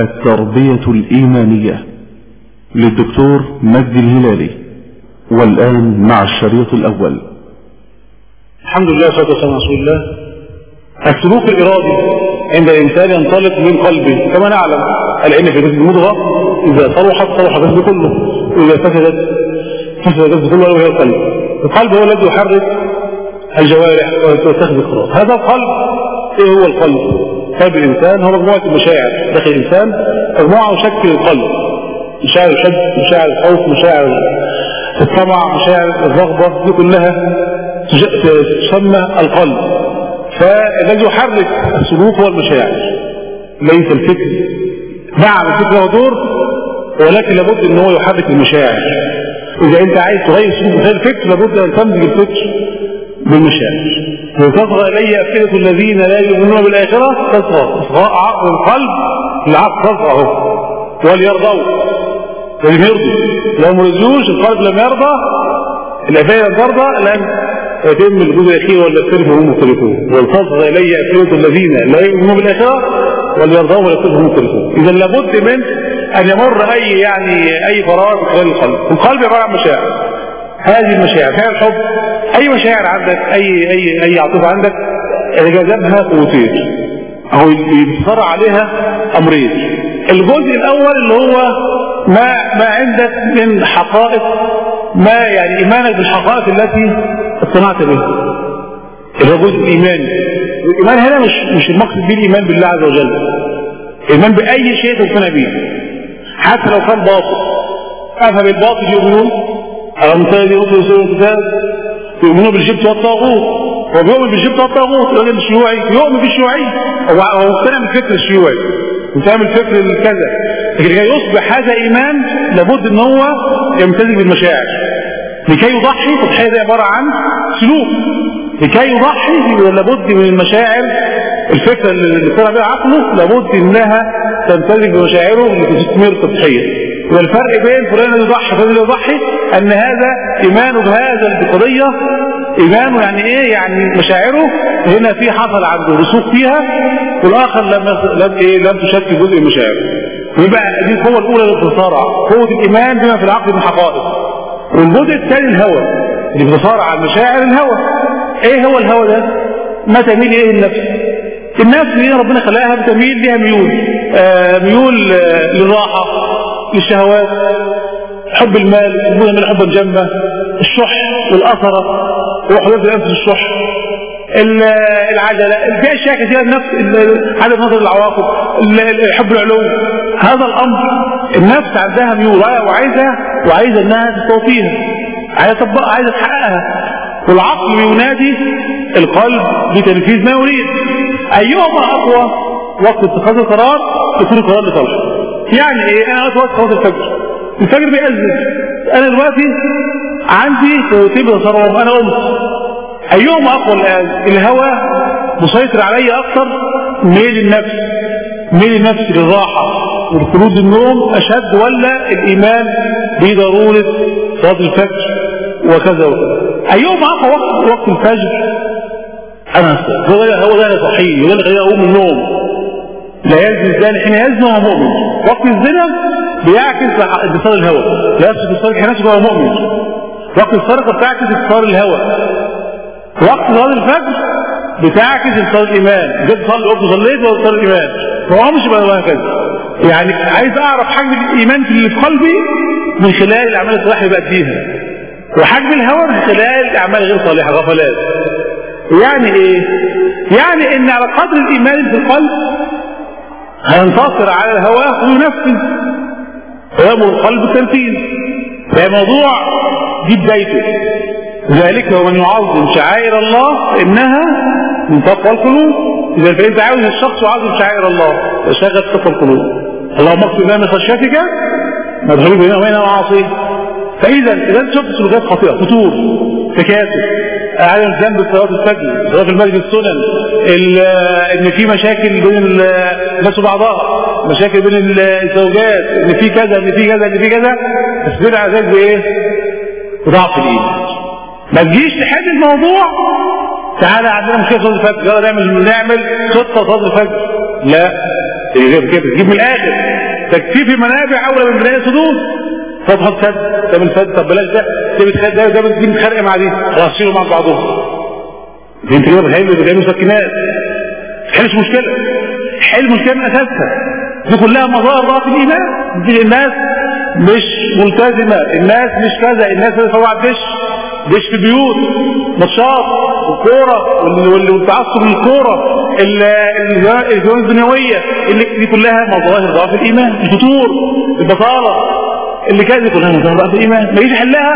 التربية الإيمانية للدكتور مجدي الهلالي والآن مع الشريط الأول الحمد لله والصلاة والسلام على رسول الله السلوك الإرادي عند الإنسان ينطلق من قلبه كما نعلم العلم في جسد المضغة إذا صلحت صلح الجسد كله وإذا فسدت فسد الجسد كله وهي القلب القلب هو الذي يحرك الجوارح وتتخذ القرار هذا القلب ايه هو القلب قلب الانسان هو مجموعة المشاعر داخل الانسان مجموعة مشكل القلب مشاعر الحب مشاعر الخوف مشاعر الطمع مشاعر الرغبة دي كلها تسمى القلب فالذي يحرك السلوك هو المشاعر ليس الفكر نعم الفكر له دور ولكن لابد ان هو يحرك المشاعر اذا انت عايز تغير سلوك غير الفكر لابد ان تمزج الفكر بالمشاعر وتصغى الي افئده الذين لا يؤمنون بالاخره تصغى اصغاء عقل القلب العقل تصغى اهو وليرضوا ولم يرضوا لو ما رضيوش القلب لم يرضى الافئده لم ترضى لن يتم الجزء الاخير ولا الثالث وهم مختلفون ولتصغى الي افئده الذين لا يؤمنون بالاخره وليرضوا ولا الثالث وهم مختلفون اذا لابد من ان يمر اي يعني اي قرار في خلال القلب القلب عباره عن مشاعر هذه المشاعر فيها الحب اي مشاعر عندك اي اي اي عاطفه عندك جذبها قوتين او يتصارع عليها امرين الجزء الاول اللي هو ما ما عندك من حقائق ما يعني ايمانك بالحقائق التي اقتنعت بها اللي هو جزء ايماني الايمان هنا مش مش المقصد به الايمان بالله عز وجل الايمان باي شيء تقتنع به حتى لو كان باطل افبالباطل يؤمنون ألم تجد رسل سورة الكتاب يؤمنون بالجبت والطاغوت هو بيؤمن بالجبت والطاغوت الراجل الشيوعي يؤمن بالشيوعي هو مقتنع بالفكر الشيوعي مقتنع بالفكر الكذا لكن لكي يصبح هذا ايمان لابد ان هو يمتزج بالمشاعر لكي يضحي التضحيه دي عباره عن سلوك لكي يضحي لابد من المشاعر الفكره اللي طلع بها عقله لابد انها تمتزج بمشاعره لتستمر التضحيه والفرق بين فلان يضحي فلان يضحي ان هذا ايمانه بهذا القضية ايمانه يعني ايه يعني مشاعره هنا في حصل عنده رسوخ فيها والاخر لم لم ايه لم تشكل جزء من مشاعره يبقى دي القوة الاولى للتصارع قوة الايمان بما في العقل من حقائق والجزء الثاني الهوى اللي بيتصارع على المشاعر الهوى ايه هو الهوى ده ما تميل ايه النفس النفس اللي ربنا خلقها بتميل ليها ميول آه ميول آه للراحة للشهوات حب المال يحبون من حبا جما الشح والأثرة وحدود الأنفس الشح العجلة في أشياء كثيرة النفس عدم نظر العواقب حب العلوم هذا الأمر النفس عندها ميول وعايزة وعايزة أنها تستوفيها عايزة تطبقها عايزة تحققها والعقل ينادي القلب بتنفيذ ما يريد أيهما أقوى وقت اتخاذ القرار يكون القرار لصالحه يعني ايه انا وقت صلاه الفجر الفجر بيأذن انا دلوقتي عندي قوتين بتصرف انا قمت ايهما اقوى الان الهوى مسيطر علي اكثر ميل النفس ميل النفس للراحه والخلود النوم اشد ولا الايمان بضروره صلاه الفجر وكذا وكذا ايهما اقوى وقت وقت الفجر انا هو ده هو ده صحيح هو اللي خليني اقوم من النوم لا يزني الزاني حين يزني وهو مؤمن وقت الزنا بيعكس اتصال الهوى لا يفسد اتصال الحناس وهو مؤمن وقت السرقه بتعكس اتصال الهوى وقت صلاه الفجر بتعكس اتصال الايمان جيت تصلي قلت صليت واتصال الايمان فهو مش بقى هكذا يعني عايز اعرف حجم الايمان اللي في قلبي من خلال الاعمال الصالحه اللي بأديها وحجم الهوى من خلال الاعمال غير صالحه غفلات يعني ايه يعني ان على قدر الايمان في القلب هينتصر على الهوى وينفذ ويامر القلب بالتنفيذ فالموضوع دي بدايته ذلك ومن يعظم شعائر الله انها من تقوى القلوب اذا فانت عاوز الشخص يعظم شعائر الله فشغل تقوى القلوب اللهم اكتب لنا من خشيتك ما تغلب بيننا وبين معاصيك فاذا اذا انت شفت سلوكات خطيره فتور تكاتف عدم الذنب في صلاه الفجر صلاه المسجد السنن ان في مشاكل بين الناس وبعضها مشاكل بين الزوجات ان في كذا ان في كذا ان في كذا تصبر على ذلك بايه؟ بضعف الايمان ما تجيش تحل الموضوع تعالى عندنا مشكله صلاه الفجر يلا نعمل نعمل خطه صلاه الفجر لا غير كده تجيب من الاخر تكفيف المنابع اولى من بناء السدود فتحط سد تعمل سد طب بلاش ده ده بتخ- ده ده دي متخانقه مع دي خلاص شيلوا مع بعضهم دي انت كده بتهيئ بتعمل مسكنات تحلش مشكله حل مشكله من اساسها دي كلها مظاهر ضعف الايمان دي الناس مش ملتزمه الناس مش كذا الناس اللي طبعا دش دش في بيوت ماتشات والكوره وال- وال- والتعصب للكوره ال- ال- الجوانب الدنيويه اللي دي كلها مظاهر ضعف الايمان الفتور البطاله اللي كانت دي كلها مظاهر ضعف الايمان ما يجي يحلها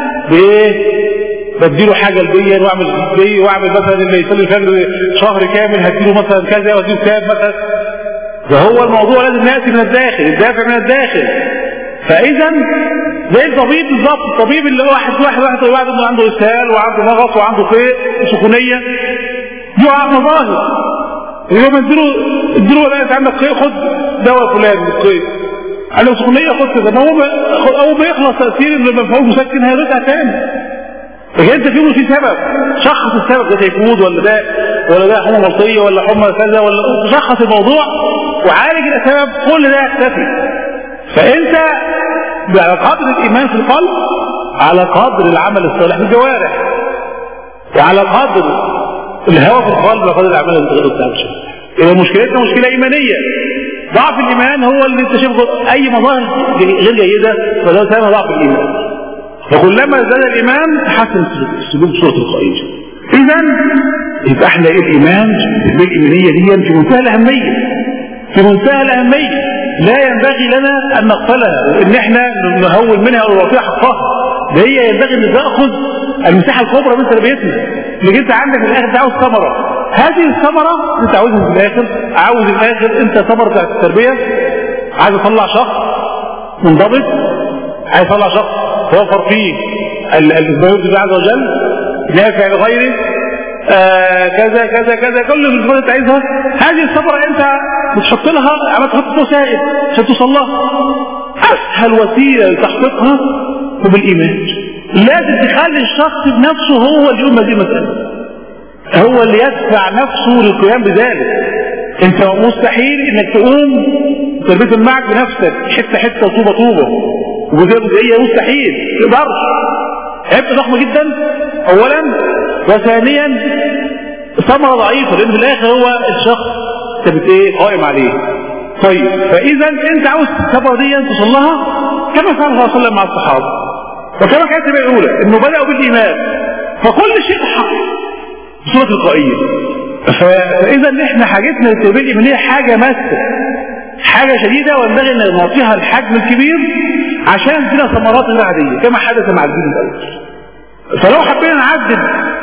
بايه؟ بديله حاجه لديا واعمل دي واعمل مثلا اللي يصلي الفجر شهر كامل هديله مثلا كذا واديله كتاب مثلا ده هو الموضوع لازم ياتي من الداخل الدافع من الداخل فاذا زي الطبيب بالظبط الطبيب اللي هو واحد واحد واحد واحد عنده عنده اسهال وعنده نغص وعنده قيء وسخونيه دي مظاهر يوم اديله اديله لا انت عندك قيء خد دواء فلان للقيء عندك سخونيه خد كذا ما هو ما- اول ما يخلص تاثير المفعول مسكن هيرجع تاني لكن انت فيه في سبب شخص السبب ده تيفود ولا ده ولا ده حمى ملطيه ولا حمى كذا ولا شخص الموضوع وعالج السبب كل ده يختفي فانت على قدر الايمان في القلب على قدر العمل الصالح في الجوارح وعلى قدر الهوى في القلب على قدر الاعمال اللي بتغير الشيء اذا مشكلتنا مشكله ايمانيه ضعف الايمان هو اللي انت شايف اي مظاهر غير جيده فده سبب ضعف الايمان وكلما زاد الايمان تحسن السلوك بصوره تلقائيه اذا يبقى احنا ايه الايمان بالايمانيه دي في منتهى الاهميه في منتهى الاهميه لا ينبغي لنا ان نغفلها وان احنا نهون منها او نعطيها حقها ده هي ينبغي ان تاخذ المساحه الكبرى من تربيتنا اللي انت عندك في الاخر عاوز ثمره هذه الثمره انت عاوزها في الاخر عاوز الاخر انت ثمره بتاعت التربيه عايز اطلع شخص منضبط عايز اطلع شخص توفر فيه الاسباب الله عز وجل نافع لغيره آه كذا كذا كذا كل الصفات انت عايزها هذه الثمره انت بتحط لها عمال تحط وسائل عشان توصل لها اسهل وسيله لتحقيقها هو بالايمان لازم تخلي الشخص بنفسه هو اللي يقوم بهذه المساله هو اللي يدفع نفسه للقيام بذلك انت مستحيل انك تقوم تربيه معك بنفسك حته حته طوبه طوبه وجزئيه جزئيه مستحيل ما تقدرش عبء ضخم جدا اولا وثانيا ثمره ضعيفه لان في الاخر هو الشخص انت بت ايه قائم عليه طيب فاذا انت عاوز الثمره دي توصل لها كما فعل صلى الله عليه وسلم مع الصحابه وكما كانت التربيه الاولى انه بداوا بالايمان فكل شيء حق بصوره تلقائيه فاذا احنا حاجتنا للتربيه الايمانيه حاجه ماسه حاجه شديده وينبغي ان نعطيها الحجم الكبير عشان تدينا ثمرات غير عاديه كما حدث مع الدين الاول فلو حبينا نعدد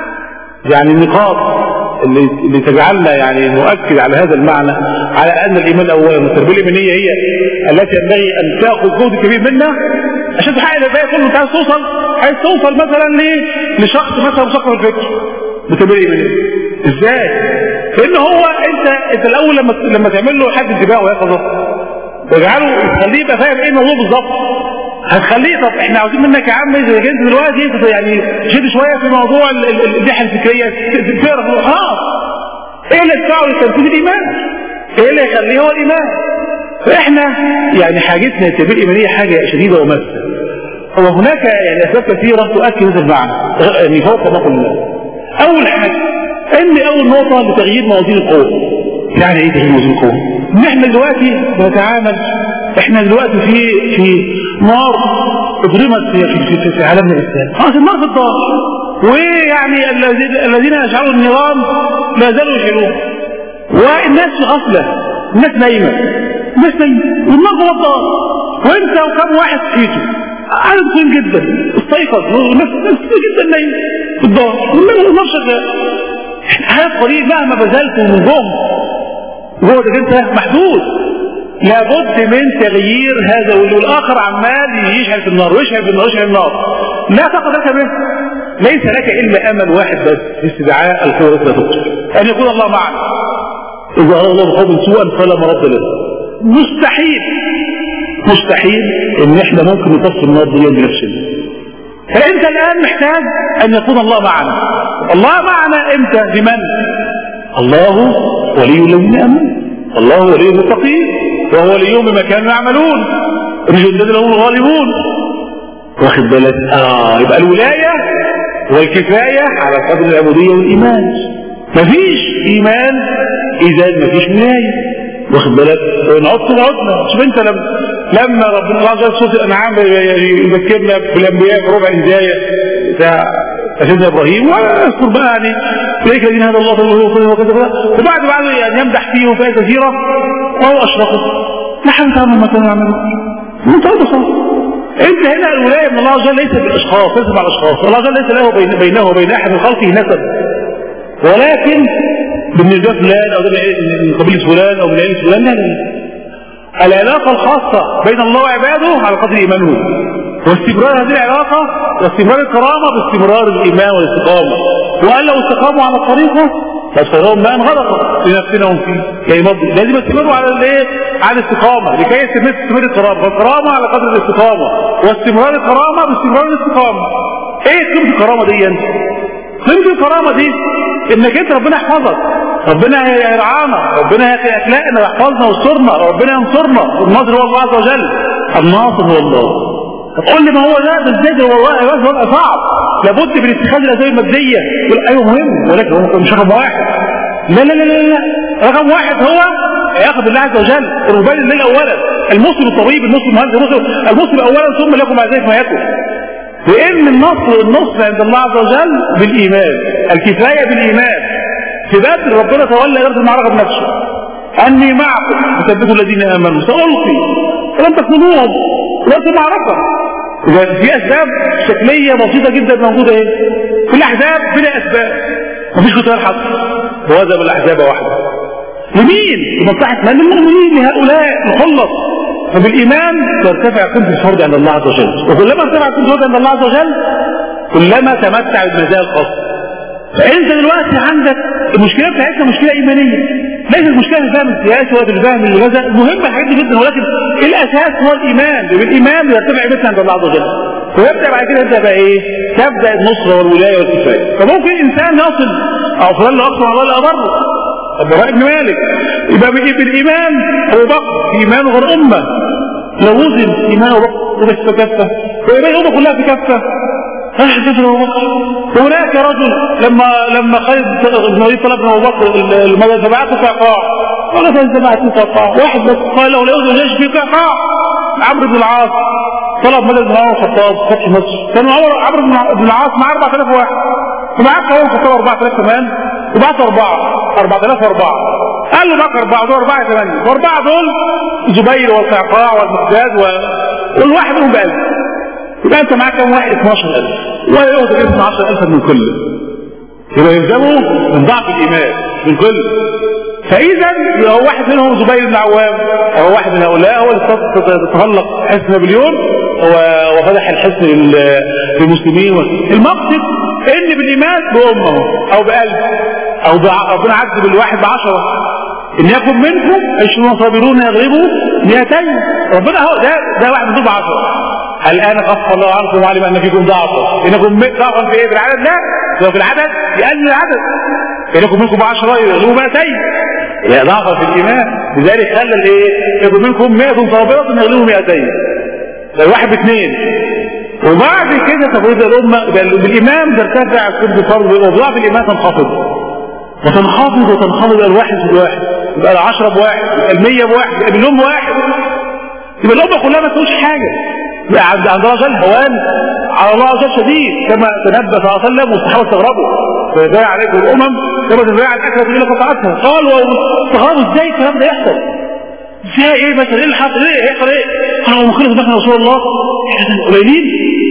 يعني النقاط اللي, اللي تجعلنا يعني نؤكد على هذا المعنى على ان الايمان اولا والتربيه الايمانيه هي التي ينبغي ان تاخذ جهد كبير منا عشان تحقق الباقي كله انت عايز توصل عايز توصل مثلا لشخص مثلا مثقف الفكر بالتربيه الايمانيه ازاي؟ لان هو انت انت الاول لما لما تعمل له حد انتباه ويقظه تجعله تخليه يبقى فاهم ايه الموضوع بالظبط هتخليه طب احنا عاوزين منك يا عم اذا انت دلوقتي يعني شد شويه في موضوع الناحيه الفكريه تقرا خلاص ايه اللي يدفعه لتنفيذ الايمان؟ ايه اللي يخليه هو الايمان؟ فاحنا يعني حاجتنا للتربيه الايمانيه حاجه شديده وماسه وهناك يعني اسباب كثيره تؤكد هذا المعنى يعني فوق ما قلنا اول حاجه ان اول نقطه لتغيير موازين القوه يعني ايه تغيير موازين القوه؟ ان احنا دلوقتي بنتعامل احنا دلوقتي في في نار اضرمت في, في, في, في عالمنا الاسلامي خلاص النار في الدار ويعني الذين الذين يشعلوا النظام لا زالوا يشعلون والناس في غفله الناس نايمه الناس نايمه والنار جوه الدار وانت وكم واحد فيكم عدد كبير جدا استيقظ والناس كتير جدا نايمه في الدار والنار شغال هذا قليل مهما بذلت من جهد جهدك انت محدود لابد من تغيير هذا والاخر عمال يشعل في النار ويشعل في النار ويشعل في النار لا تقدر لك به ليس لك الا امل واحد بس في استدعاء القوه لا تقدر ان يكون الله معنا اذا اراد الله بقوم سوءا فلا مرد له مستحيل مستحيل ان احنا ممكن نطفي النار دي بنفسنا فانت الان محتاج ان يكون الله معنا الله معنا امتى بمن الله ولي الذين امنوا الله ولي المتقين وهو وليهم بما كانوا يعملون الجنداد لهم الغالبون واخد بالك اه يبقى الولايه والكفايه على قدر العبوديه والايمان مفيش ايمان اذا مفيش ولايه واخد بالك ونعط العدنا شوف انت لما لما ربنا الله عز وجل سوره الانعام يذكرنا بالانبياء بربع هدايه بتاع سيدنا ابراهيم واذكر بقى يعني اولئك الذين هدى الله فضله وكذا وكذا وبعد بعد يعني يمدح فيهم في كثيره وهو اشركوا نحن تعمل ما كانوا يعملون منتهى البساطه انت هنا الولايه من الله عز وجل ليس بالاشخاص ليس مع الاشخاص الله عز وجل ليس له بين بينه وبين احد من خلقه نسب ولكن بالنسبه فلان او من قبيله فلان او من عيله فلان لا لا العلاقة الخاصة بين الله وعباده على قدر إيمانه واستمرار هذه العلاقة واستمرار الكرامة باستمرار الإيمان والاستقامة وقال لو استقاموا على الطريقة فاستغرهم ماء غرقا لنفسنهم فيه يعني مضي لازم يستمروا على الايه على الاستقامة لكي يستمر تستمر الكرامة فالكرامة على قدر الاستقامة واستمرار الكرامة باستمرار الاستقامة ايه قيمة الكرامة دي انت قيمة الكرامة دي انك انت ربنا يحفظك ربنا يرعانا ربنا يخلقنا ويحفظنا ويسترنا ربنا ينصرنا الناصر هو الله عز وجل الناصر هو الله تقول لي ما هو ده ده ازاي والله بس وضع صعب لابد من اتخاذ الاسباب الماديه يقول ايوه مهم ولكن هو مش رقم واحد لا لا لا لا لا رقم واحد هو ياخذ الله عز وجل الربان الليل اولا المسلم الطبيب المسلم المهندس المسلم اولا ثم لكم بعد ذلك ما يكون وان النصر النصر عند الله عز وجل بالايمان الكفايه بالايمان في بدر ربنا تولى ارض المعركه بنفسه اني معكم تثبتوا الذين امنوا سالقي ولم تكونوهم وقت المعركه اذا في اسباب شكليه بسيطه جدا موجوده اهي في الاحزاب بلا اسباب مفيش قتال حصل وهذا بالاحزاب وحده لمين؟ لمصلحه من المؤمنين لهؤلاء مخلص فبالايمان ترتفع قيمه الفرد عند الله عز وجل وكلما ارتفع قيمه الفرد عند الله عز وجل كلما تمتع بالمزايا الخاصه فانت دلوقتي عندك المشكله بتاعتنا مشكله ايمانيه ليس المشكله في الفهم السياسي ولا في الفهم الغزا المهم الحاجات دي جدا ولكن الاساس هو الايمان بالايمان يرتفع بيتنا عند الله عز وجل ويبدا بعد كده يبدا بقى ايه تبدا النصره والولايه والكفايه فممكن انسان يصل او فلان لا اقصى على ولا اضر البراء بن مالك يبقى بالايمان ابو بكر ايمانه غير امه لو وزن ايمانه ابو بكر بس في كفه ويبقى الامه كلها في كفه راح جبل ابو بكر هناك رجل لما لما خالد بن وليد طلب من ابو بكر المدى تبعته قعقاع قال فان تبعته قعقاع واحد بس قال له لا يوجد جيش في قعقاع عمرو بن العاص طلب مدد من عمر الخطاب فتح مصر كان عمر عمرو بن العاص مع 4000 واحد ومعاك عمر الخطاب 4000 كمان وبعت أربعة 4004 قال له بقى أربعة دول أربعة ثمانية وأربعة دول زبير والقعقاع والمقداد و... والواحد منهم بألف يبقى أنت معاك كم واحد 12000 ولا ياخد اسم 10000 من كل يبقى يلزموا من ضعف الإيمان من كل فإذا هو واحد منهم زبير بن عوام هو واحد من هؤلاء هو اللي تتغلق حصن نابليون وفتح الحصن للمسلمين المقصد ان بالايمان بامه او بألف او ربنا عز بالواحد بعشرة ان يكن منكم عشرون صابرون يغلبوا مئتين ربنا هو ده ده واحد من بعشرة الان خف الله عنكم وعلم ان فيكم ضعفا انكم ضعفا في ايه بالعدد لا لو في العدد يقلل العدد انكم منكم بعشرة يغلبوا مئتين يا ضعفا في الايمان لذلك خلى الايه يكن منكم 100 صابرة يغلبوا 200 الواحد باثنين وبعد كده تفويض الأمة بالإمام ترتفع كل فرض وضعف الإمام تنخفض وتنخفض وتنخفض إلى الواحد في الواحد يبقى العشرة بواحد يبقى المية بواحد يبقى المليون بواحد يبقى الأمة كلها ما تقولش حاجة يبقى عند عند رجل هوان على الله عز وجل شديد كما تنبأ صلى الله عليه وسلم والصحابة استغربوا فيضيع عليكم الأمم كما تضيع الأكلة إلى قطعتها قالوا استغربوا ازاي الكلام ده يحصل ازاي ايه مثلا ايه اللي حصل ايه يحصل ايه قالوا مخلص دخل رسول الله قليلين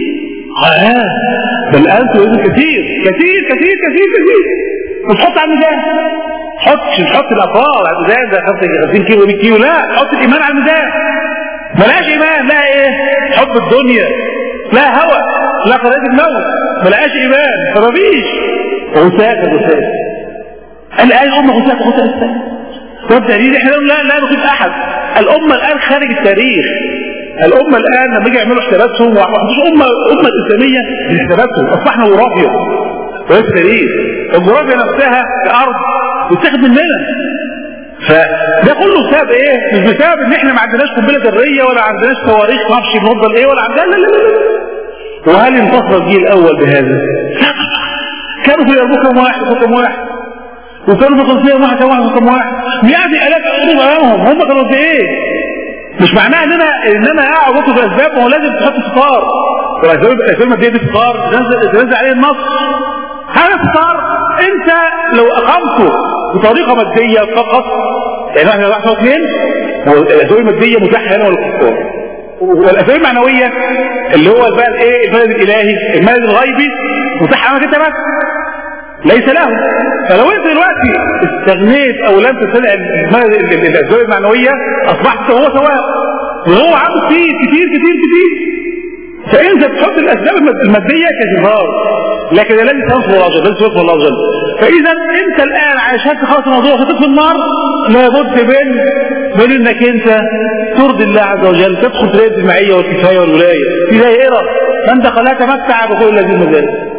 اه بل انتم اذن كثير كثير كثير كثير كثير وتحط على الميزان حط مش تحط الافراد على الميزان ده 50 كيلو 100 كيلو لا حط الايمان على الميزان ملاش ايمان لا ايه حب الدنيا لا هوى لا قضيه الموت ملاش ايمان فمفيش وساكت وساكت الان الامه وساكت وساكت والدليل احنا لا لا نصيب احد الامه الان خارج التاريخ الامه الان لما يجي يعملوا حساباتهم مش امه امه الاسلاميه بحساباتهم اصبحنا جغرافيا وليس تاريخ الجغرافيا نفسها كارض بتاخد مننا فده كله بسبب ايه؟ مش بسبب ان احنا ما عندناش قنبله ذريه ولا عندناش صواريخ ما اعرفش بنفضل ايه ولا عندنا لا لا لا لا وهل انتصر الجيل الاول بهذا؟ لا كانوا في الاربوك كم واحد وكم واحد وكانوا في قصير واحد واحد وكم واحد مئات الاف قلوب امامهم هم كانوا في ايه؟ مش معناها ان انا ان انا اقعد اطلب الاسباب ما هو لازم تحط ستار والاسباب الاسباب الماديه دي ستار تنزل تنزل عليه النص هذا ستار انت لو اقمته بطريقه ماديه فقط يعني واحد واحد اثنين الاسباب الماديه متاحه هنا والكفار والاسباب المعنويه اللي هو بقى الايه المدد الالهي المدد الغيبي متاح امامك انت بس ليس له فلو انت دلوقتي استغنيت او لم تستدعي الاسباب المعنويه اصبحت هو سواء وهو عنده كتير كتير كتير كتير فانت تحط الاسباب الماديه كجبار لكن الذي تنصر الله جل الذي ينصر الله جل فاذا انت الان عشان تخلص الموضوع وتطفي النار لابد من من انك انت ترضي الله عز وجل تدخل في المعيه والكفايه والولايه في دائره من دخلها تمتع بكل الذي مزال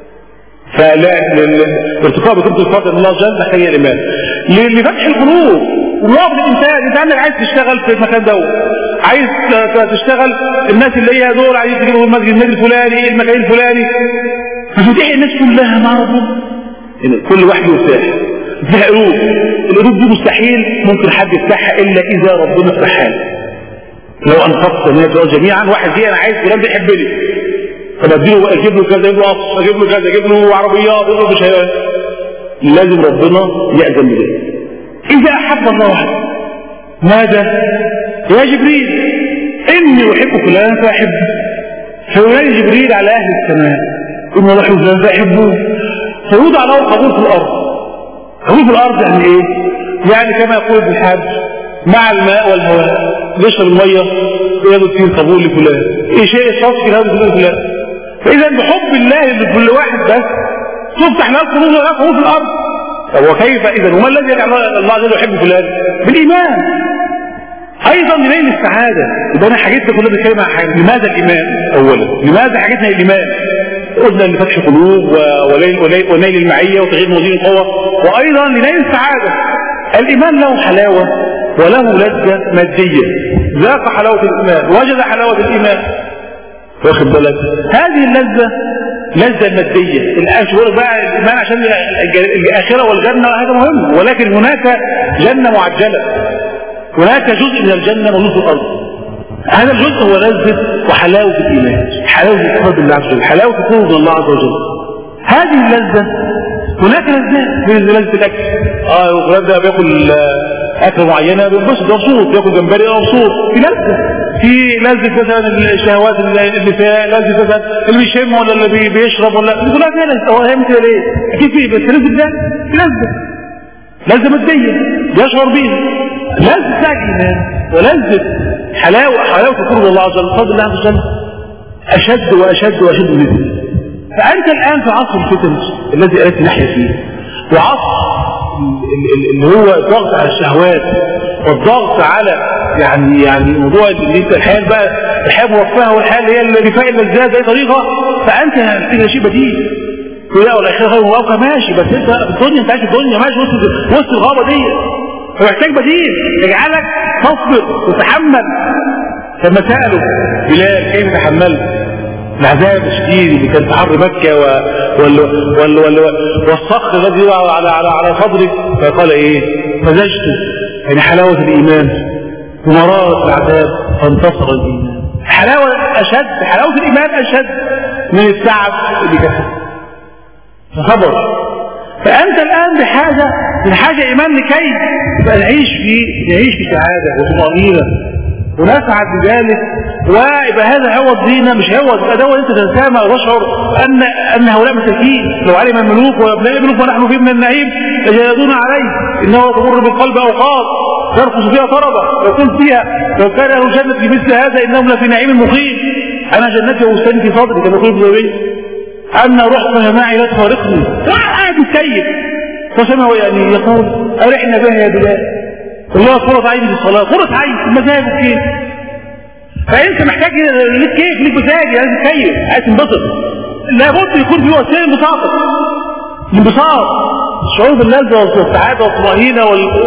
فالارتقاء بكلمه الفضل من الله جل محتاج الايمان لفتح القلوب ونوقف الانسان انت عندك عايز تشتغل في المكان ده عايز تشتغل الناس اللي هي دول عايز تجيبهم المسجد النادي الفلاني المكان الفلاني فتتيح الناس كلها مع ربنا كل واحد يفتح يفتح قلوب القلوب دي مستحيل ممكن حد يفتحها الا اذا ربنا فتحها لو انفقت من الدول جميعا واحد دي انا عايز فلان بيحبني طب اديله اجيب له كذا اجيب له قصر اجيب له كذا اجيب له عربيات اجيب له بشهادات لازم ربنا يأذن بذلك اذا احب الله وحده ماذا يا جبريل اني احب فلان فاحبه فينادي جبريل على اهل السماء ان الله يحب فلان فاحبوه فيوضع له قبول في الارض قبول في الارض يعني ايه يعني كما يقول ابن الحاج مع الماء والهواء يشرب الميه ياخد فيه قبول لفلان ايه شيء يتصل هذا فلان فاذا بحب الله لكل واحد بس تفتح له قبول له قبول في الارض طب وكيف اذا وما الذي يجعل الله عز وجل يحب فلان بالايمان ايضا لنيل السعاده يبقى انا حاجتنا كلها بنتكلم عن حاجه لماذا الايمان اولا لماذا حاجتنا الايمان قلنا لفتح قلوب وليل, وليل, ونيل المعيه وتغيير موازين القوه وايضا لنيل السعاده الايمان له حلاوه وله لذه ماديه ذاق حلاوه الايمان وجد حلاوه الايمان واخد بالك هذه اللذه لذة المادية الأشهر بقى الإيمان عشان الآخرة والجنة هذا مهم ولكن هناك جنة معجلة هناك جزء من الجنة موجود في الأرض هذا الجزء هو لذة وحلاوة الإيمان حلاوة القرب الله عز وجل حلاوة قرب الله عز وجل هذه اللذة هناك لذات من لذة الأكل اه وفلان ده بياكل أكلة معينة بينبسط مبسوط بياكل جمبري مبسوط في لذة في لذة مثلا الشهوات النساء لذة مثلا اللي بيشم ولا اللي بي بيشرب ولا يقول لك لذة هو هي مثل ايه؟ اكيد في بس لذة ده في لذة لذة مادية يشعر بيها لذة بتاع الايمان ولذة حلاوة حلاوة قرب الله عز وجل فضل الله عز وجل اشد واشد واشد منه فانت الان في عصر الفتن الذي التي نحيا فيه وعصر اللي هو الضغط على الشهوات والضغط على يعني يعني موضوع اللي انت الحياه بقى الحياه موفقه والحياه اللي هي اللي بفاء اللذات باي طريقه فانت محتاج شيء بديل تقول لا والاخير خير موافقه ماشي بس انت في الدنيا انت عايش في الدنيا ماشي وسط وسط الغابه دي فمحتاج بديل يجعلك تصبر وتتحمل فما سالوا بلال كيف تحملت العذاب الشديد اللي كان في حر مكة و... وال... وال... وال... والصخر الذي يقع على على على صدرك فقال ايه مزجت يعني حلاوة الإيمان ومرارة العذاب فانتصر الإيمان حلاوة أشد حلاوة الإيمان أشد من التعب اللي كان فصبر فأنت الآن بحاجة بحاجة إيمان لكي نعيش في نعيش في سعادة وطمأنينة ونسعد بذلك ويبقى هذا هو الدين مش هو يبقى ده انت تنسامى وتشعر ان ان هؤلاء مساكين لو علم الملوك وابناء الملوك ونحن في من النعيم لجلدون عليه انه تمر بالقلب اوقات ترقص فيها طربه يقول فيها لو كان له جنه في مثل هذا انهم لفي نعيم مقيم انا جنتي وبستاني في صدري كما يقول ابن أن رحمة معي لا تفارقني قاعد يتكيف فسمعوا يعني يقول أرحنا بها يا بلال والله قرة عيني بالصلاة قرة عين مزاجك كيف فأنت محتاج ليك كيف ليك مزاج لازم تكيف عايز تنبسط لابد يكون في وسيله انبساطك الانبساط الشعور باللذة والسعادة والطمأنينة وال...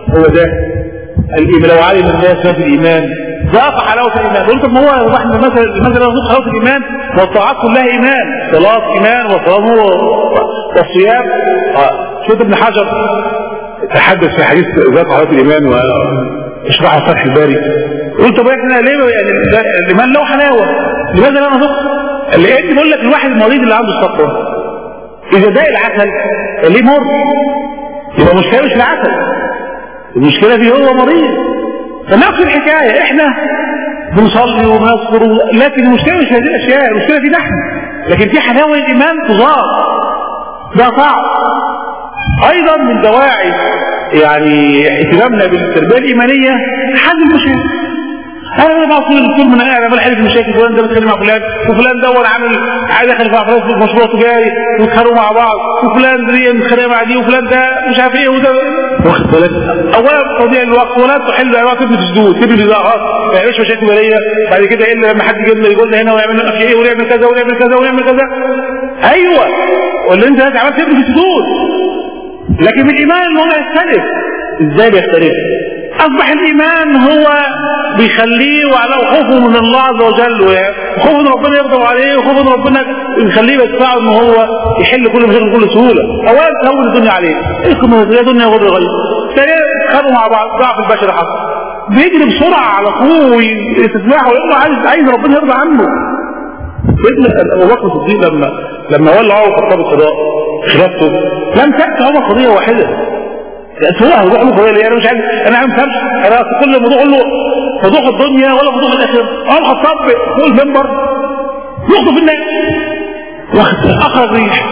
هو ده الإيمان لو علم الناس ما في الإيمان ذاق حلاوة الإيمان قلت طب ما هو احنا مثلا مثلا ذوق حلاوة الإيمان والطاعات كلها إيمان صلاة إيمان وصوم والصيام آه. شوف ابن حجر تحدث في حديث ذاق حلاوة الإيمان واشرحه فتح الباري قلت طب احنا ليه يعني الإيمان له حلاوة لماذا لا نذوق؟ لأن بقول لك الواحد المريض اللي عنده الصفرة إذا داق العسل ليه مر يبقى المشكلة مش العسل المشكلة فيه هو مريض فنفس الحكاية احنا بنصلي ونذكر لكن المشكلة مش هذه الأشياء المشكلة في نحن لكن في حلاوة الإيمان تضاف ده صعب أيضا من دواعي يعني اهتمامنا بالتربية الإيمانية حل المشاكل انا ما اقول كل من انا بحل في مشاكل فلان ده بيتكلم مع فلان وفلان دور عامل عايز يدخل مع فلان في مشروع تجاري ويتخانقوا مع بعض وفلان دي متخانق مع دي وفلان ده مش عارف ايه وده واخد بالك اولا تضييع الوقت ولا تحل الوقت تبني تسدود تبني بضاعات ما يعملش مشاكل ماليه بعد كده الا لما حد يجي لنا يقول لنا هنا ويعمل لنا ايه ونعمل كذا ونعمل كذا ونعمل كذا ايوه واللي انت عملت تبني تسدود لكن بالايمان ان هو يختلف ازاي بيختلف اصبح الايمان هو بيخليه وعلى خوفه من الله عز وجل وخوفه ان ربنا يغضب عليه وخوفه ان ربنا يخليه يدفعه ان هو يحل كل مشاكل بكل سهوله اولا تهون الدنيا عليه اسكن يا دنيا غير غير ثانيا خدوا مع بعض ضعف البشر حصل بيجري بسرعه على طول ويستسمحه لانه عايز عايز ربنا يرضى عنه سيدنا ابو بكر الصديق لما لما ولعوا خطاب القضاء خلافته لم تأتي عمر قضيه واحده هو هيروح له قضيه انا مش عارف انا عم فهمش انا كل موضوع اقول له فضوح الدنيا ولا فضوح الاخره قال الخطاب فوق المنبر يخطب الناس واخد اخر ريح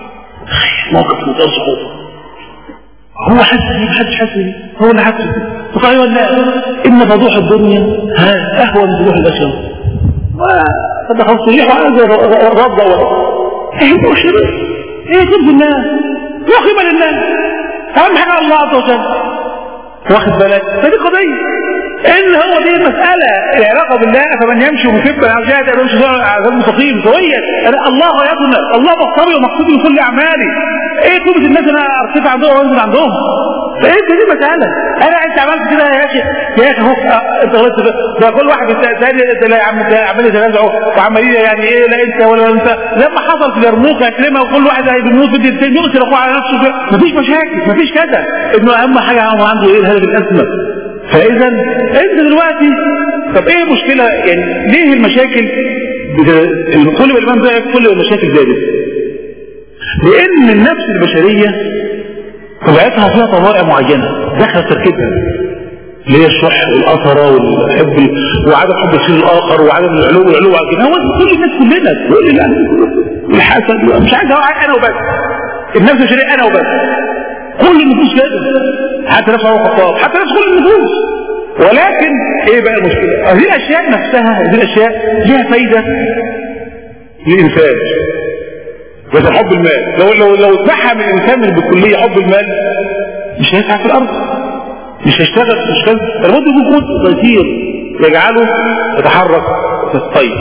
موقف منتهى السقوط هو حاسس بيه محدش حاسس بيه هو اللي حاسس بيه فقال ايها الناس ان فضوح الدنيا ها اهون من فضوح الاخره هذا خمس ريح وعايز رد دور ايه ده ايه ترضي الناس لا قيمه للناس اهم حاجه الله عز وجل واخد بالك فدي قضيه ان هو دي مسألة العلاقة بالله فمن يمشي مكبا على جهة يمشي على المستقيم سويا انا الله غايتنا الله بصري ومقصودي لكل اعمالي ايه توبة الناس انا ارتفع عندهم وانزل عندهم فايه دي مسألة انا انت عملت كده يا اخي يا اخي اهو انت غلطت ده كل واحد تاني انت لا يا عم عمال يتنازعوا وعمالين يعني ايه لا انت ولا انت لما حصل في اليرموك يا كلمه وكل واحد هيموت بدي التاني يقتل اخوه على نفسه مفيش مشاكل مفيش كذا انه اهم حاجه هو عنده ايه الهدف الاسمى فاذا انت دلوقتي طب ايه المشكله يعني ليه المشاكل كل ما الامام ضعف كل ما المشاكل زادت لان النفس البشريه طبيعتها فيها طبائع معينه داخل تركيبها اللي هي الشح والاثره والحب وعدم حب الشيء الاخر وعدم العلو والعلو على الجنة هو كل الناس كلنا كل الناس والحسد مش عايز اقول انا وبس النفس البشريه انا وبس كل النفوس كده حتى نفس عمر الخطاب حتى نفس كل النفوس ولكن ايه بقى المشكلة هذه الاشياء نفسها هذه الاشياء لها فايدة للانسان مثل حب المال لو لو لو اتبعها من الانسان من بالكلية حب المال مش هيسعى في الارض مش هيشتغل مش كذا لابد يكون جزء يسير يجعله يتحرك وتستيقظ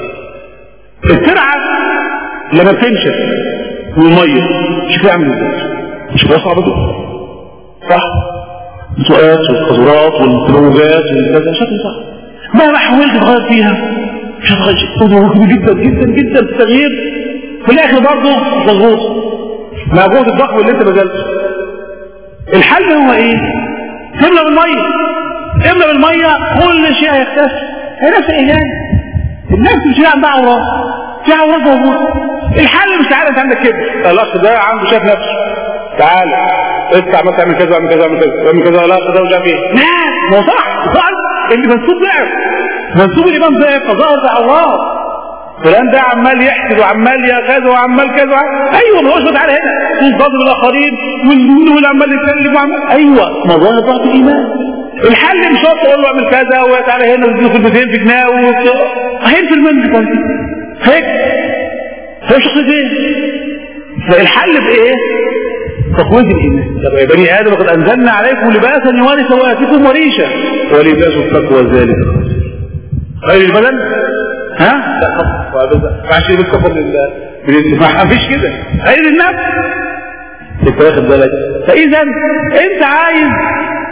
الترعة لما بتنشف والمية شوف يعمل ازاي مش هو صعب جدا صح السؤال والقذرات والتروجات والكذا شكل صح مهما حاولت تغير فيها مش هتغير شيء كبير جدا جدا جدا في التغيير في الاخر برضه مظبوط مع جهد الضخم اللي انت بذلته الحل هو ايه؟ تملى بالميه املى بالميه كل شيء هيختفي هي نفس الايمان الناس مش عندها عورات في عورات موجوده الحل مش تعالى انت عندك كده الاخ ده عنده شايف نفسه تعالى انت عمال تعمل كذا واعمل كذا واعمل كذا واعمل كذا لا كذا ومش عارف ايه لا ما هو صح صح اللي منسوب ضعف منسوب الامام ضعف فظهر دعوات فلان ده عمال يحسد وعمال يا كذا وعمال كذا ايوه ما هوش تعالى هنا في ظلم الاخرين والمين واللي عمال يتكلم وعمال ايوه مظاهر ضعف الايمان الحل مش هو تقول له اعمل كذا وتعالى هنا وتديله كلمتين في جناه هينزل منك انت هيك هو شخصيتين فالحل بايه؟ تقويض الايمان طب يا بني ادم قد انزلنا عليكم لباسا يواري سواتكم وريشا ولباس التقوى ذلك خير البدن ها لا خطف ما عادش يتكفر لله ما فيش كده خير النفس انت واخد بالك فاذا انت عايز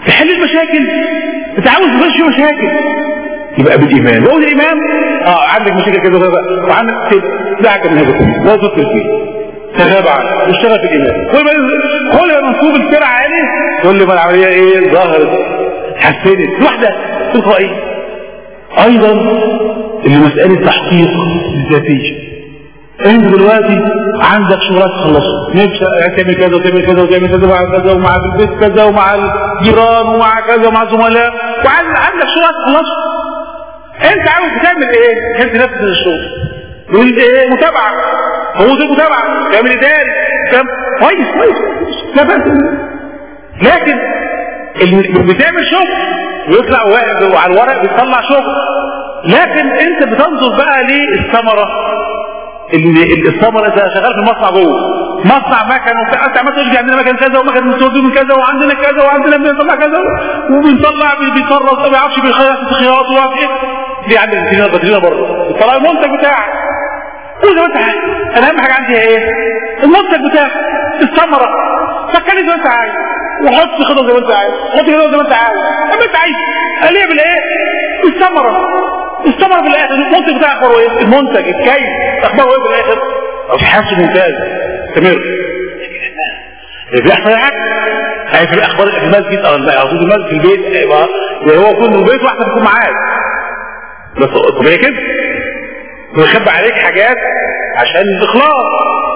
تحل المشاكل انت عاوز تخش مشاكل يبقى بالايمان لو الايمان اه عندك مشاكل كذا كذا وعندك دعك من هذا كله لا تفكر فيه تغاب عنه واشتغل في الايمان كل ما كل ما منسوب الفرع عالي كل ما العمليه ايه ظهرت حسنت واحده تلقائيه ايضا اللي مساله تحقيق الذاتيه انت دلوقتي عندك شغلات تخلصها نفسك تعمل كذا وتعمل كذا وتعمل كذا ومع كذا ومع البيت كذا ومع الجيران ومع كذا ومع الزملاء وعندك شغلات تخلصها انت عاوز تعمل ايه؟ انت نفس الشغل والايه متابعه هو دي متابعه تعمل اداري كويس كويس لا بأس لكن اللي بتعمل شغل ويطلع واحد وعلى الورق بيطلع شغل لكن انت بتنظر بقى للثمره اللي الثمره انت شغال في المصنع جوه مصنع مكن وبتاع انت عمال تقول لي عندنا مكن كذا ومكن مستورد من كذا وعندنا كذا وعندنا بنطلع كذا وبنطلع بيطرز ما بيعرفش بيخيط الخياط وعارف ايه دي عندك باترينا باترينا بره بتطلع المنتج بتاعك قول زي ما انت عايز انا اهم حاجه عندي ايه المنتج بتاعك الثمره فكرني زي ما انت عايز وحط خطه زي ما انت عايز حط خطه زي ما انت عايز زي ما انت عايز قال ايه بالايه الثمره الثمره في الاخر المنتج بتاعك اخباره ايه المنتج الكيس اخباره ايه في الاخر او في حاسه ممتاز استمر بيحصل حاجه هي في الاخبار في المسجد او اقصد المسجد في البيت هو يكون في البيت واحده تكون معاك بس طبيعي كده ويخبي عليك حاجات عشان الاخلاص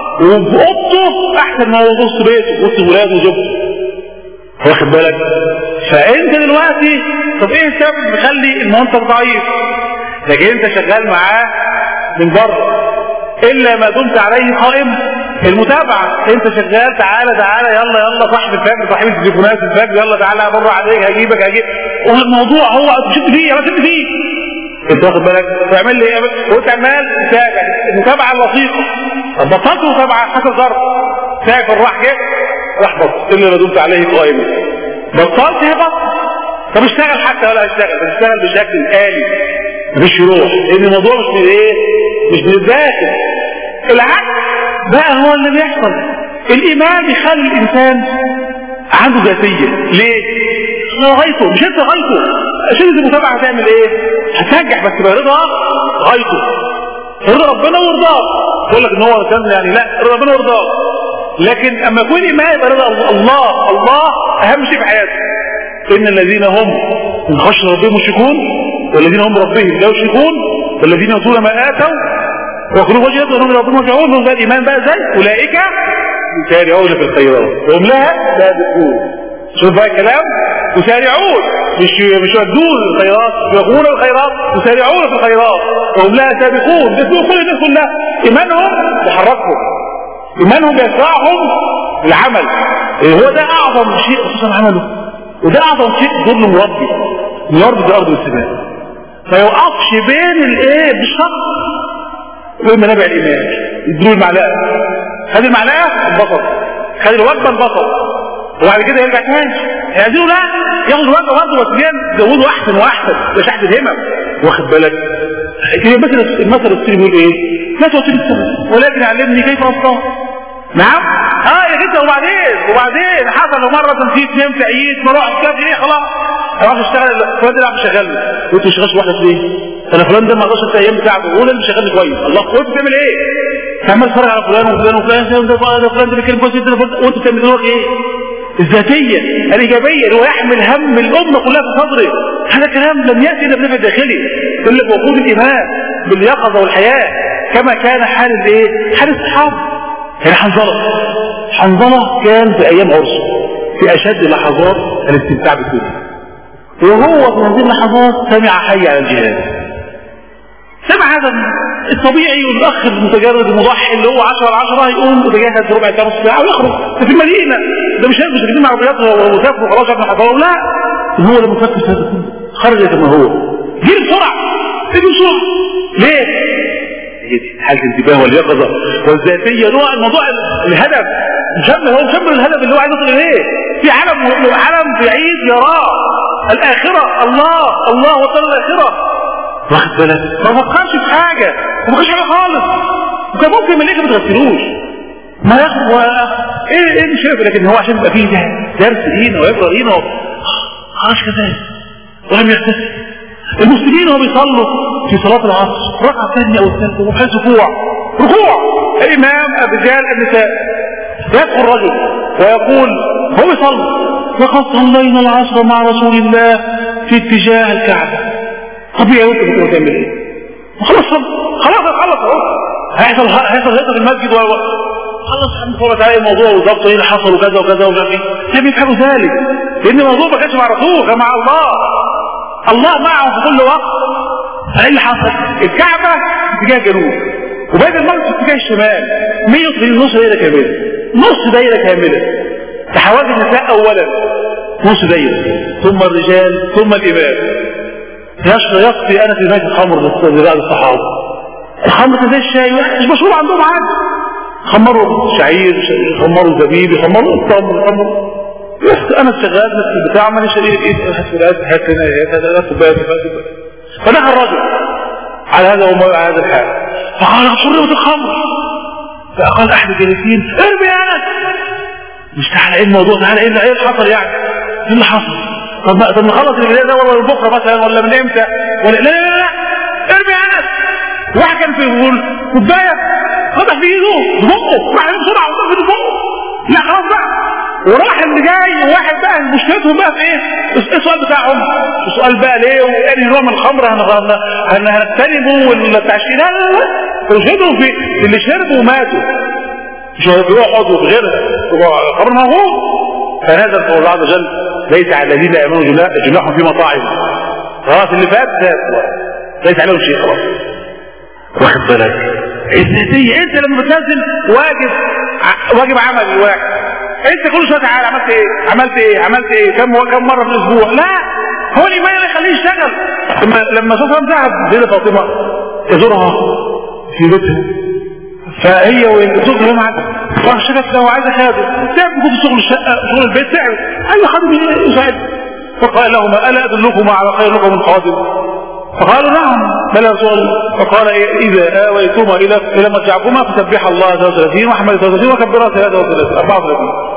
وبأوضته احسن ما يبص بيته وسط ولاده وزوجته واخد بالك فانت دلوقتي طب ايه السبب اللي مخلي المنتج ضعيف لكن انت شغال معاه من بره الا ما دمت عليه قائم المتابعة انت شغال تعالى تعالى يلا يلا صاحب الفجر صاحب التليفونات الفجر يلا تعالى بره عليك هجيبك هجيب والموضوع هو شد فيه انا شد فيه انت واخد بالك تعمل لي ايه وانت عمال تتابع المتابعه اللطيفه طب بطلت متابعه حصل ظرف سافر راح جه راح بطل الا ما دمت عليه قائما بطلت هبط طب اشتغل حتى ولا اشتغل اشتغل بشكل آلي مفيش يروح لان الموضوع مش من ايه مش من الداخل العكس بقى هو اللي بيحصل الايمان بيخلي الانسان عنده ذاتيه ليه غايته مش انت غايته عشان المتابعه هتعمل ايه هتنجح بس برضا غايته رضا ربنا ورضاه يقول لك ان هو كان يعني لا رضا ربنا ورضاه لكن اما يكون ايمان يبقى رضا الله الله اهم شيء في حياته ان الذين هم من خشيه ربهم مشركون والذين هم ربهم لا يشركون والذين يؤتون ما اتوا وقلوب وجهت وهم ربهم راجعون هم الايمان بقى زي اولئك يسارعون في الخيرات وهم لها سابقون شوف بقى الكلام يسارعون مش مش يودون الخيرات يقولون الخيرات يسارعون في الخيرات وهم لها سابقون ده كل الناس كلها ايمانهم يحركهم ايمانهم يدفعهم العمل هو ده اعظم شيء خصوصا عمله وده اعظم شيء ظلم مربي يربي الارض والسماء ما يوقفش بين الايه بالشرط بين منابع الايمان يدوا المعلقه خد المعلقه انبسط خد الوجبه انبسط وبعد كده يرجع تاني يعزلوا لا ياخد وجبه برضه بس زودوا احسن واحسن مش تحت الهمم واخد بالك مثل المثل الصيني بيقول ايه؟ لا تعطيني السبب ولكن علمني كيف اصطاد نعم اه يا جدا وبعدين وبعدين حصل مره نسيت نمت عييت ما رحت كده ايه خلاص راح اشتغل فلان ده مش شغال قلت مش شغالش واحده ليه؟ انا فلان ده ما قدرش الايام بتاعته هو اللي شغال كويس الله وانت بتعمل ايه؟ عمال تتفرج على فلان وفلان وفلان ده فلان ده بيتكلم كويس وانت بتعمل ايه؟ الذاتية الإيجابية اللي هو يحمل هم الأمة كلها في صدره هذا كلام لم يأتي إلا بنفع داخلي إلا بوجود الإيمان باليقظة والحياة كما كان حال الإيه؟ حال الصحابة يعني حنظلة حنظلة كان في أيام عرسه في أشد لحظات الاستمتاع بالدنيا وهو في هذه اللحظات سمع حي على الجهاد سمع هذا الطبيعي والاخ المتجرد المضحي اللي هو 10 على 10 يقوم يتجهز ربع ساعه نص ساعه ويخرج ده في المدينه ده مش مش راكبين عربيات وسافروا وخلاص احنا حضروا لا هو لما فكر هذا كله خرج كما هو جه بسرعه جه بسرعه ليه؟ هي دي حاله الانتباه واليقظه والذاتيه نوع الموضوع الهدف مشمل هو مشمل الهدف اللي هو عايز يوصل اليه في عالم عالم بعيد يراه الاخره الله الله وصل الاخره واخد بالك ما فكرش في حاجه ما فكرش في حاجه خالص وكان ممكن الملائكه ما تغسلوش ما ياخد ايه ايه مش عارف لكن هو عشان يبقى فيه درس لينا ويقرا لينا خلاص كذلك ولم يغتسل المسلمين وهم بيصلوا في صلاة العصر ركعة ثانية أو ثالثة وفي ركوع ركوع الإمام الرجال النساء يدخل الرجل ويقول هو يصلي لقد صلينا العصر مع رسول الله في اتجاه الكعبة طبيعي انت بتقول تعمل ايه؟ خلاص خلاص خلاص اهو هيحصل هيحصل هيحصل في المسجد و خلص الحمد لله تعالى الموضوع وضبط ايه اللي حصل وكذا وكذا وكذا لم يفهموا ذلك لان الموضوع ما كانش مع رسول كان مع الله الله معه في كل وقت فايه اللي حصل؟ الكعبه اتجاه الجنوب وبيت المقدس اتجاه الشمال 180 نص دايره كامله نص دايره كامله تحواز النساء اولا نص دايره ثم الرجال ثم الامام يشرب يقضي انا في بيت الخمر لبعض الصحابه الخمر زي الشاي مش مشهور عندهم عادي خمروا شعير خمروا زبيب خمروا التمر خمروا انا شغال نفس البتاع ما ليش ايه ايه حسنات حسنات هذا لا تبات فدخل الرجل على هذا وما على هذا الحال فقال شربت الخمر فقال احد الجالسين ارمي يا انس مش تعالى ايه الموضوع تعالى ايه اللي ايه اللي حصل يعني ايه اللي حصل طب ما طب نخلص البدايه ده ولا بكره مثلا ولا من امتى ولا لا لا لا, لا. ارمي يا انس واحد كان في كوبايه فتح في ايده بقه راح بسرعه وفتح في بقه لا خلاص بقى وراح اللي جاي واحد بقى مشكلتهم بقى في ايه؟ ايه السؤال بتاعهم؟ السؤال بقى ليه؟ وانهي نوع من الخمر هنغتنمه ولا بتاع لا لا لا فوجدوا في اللي شربوا ماتوا مش هيقعدوا في غيرها الخمر موجود فنزل قول الله عز وجل ليس على الذين امنوا جناح في مطاعم خلاص اللي فات فات ليس عليهم شيء خلاص واخد بالك الذاتية انت لما بتنزل واجب واجب عمل الواحد انت كل شويه تعالى عملت ايه عملت ايه عملت ايه كم كم مره في الاسبوع لا هو الايمان اللي يخليه يشتغل لما لما صوفها ذهب سيدة فاطمه يزورها في بيتها فهي والزوج اللي معاك راح شكت له عايزه خادم تعب كنت شغل الشقه شغل البيت تعب اي خادم يساعد فقال لهما الا ادلكما على خير لكم من خادم فقالوا نعم بلى رسول الله فقال إذا آويتما إلى إلى مرجعكما فسبح الله 33 وحمد 33 وكبرها 33 34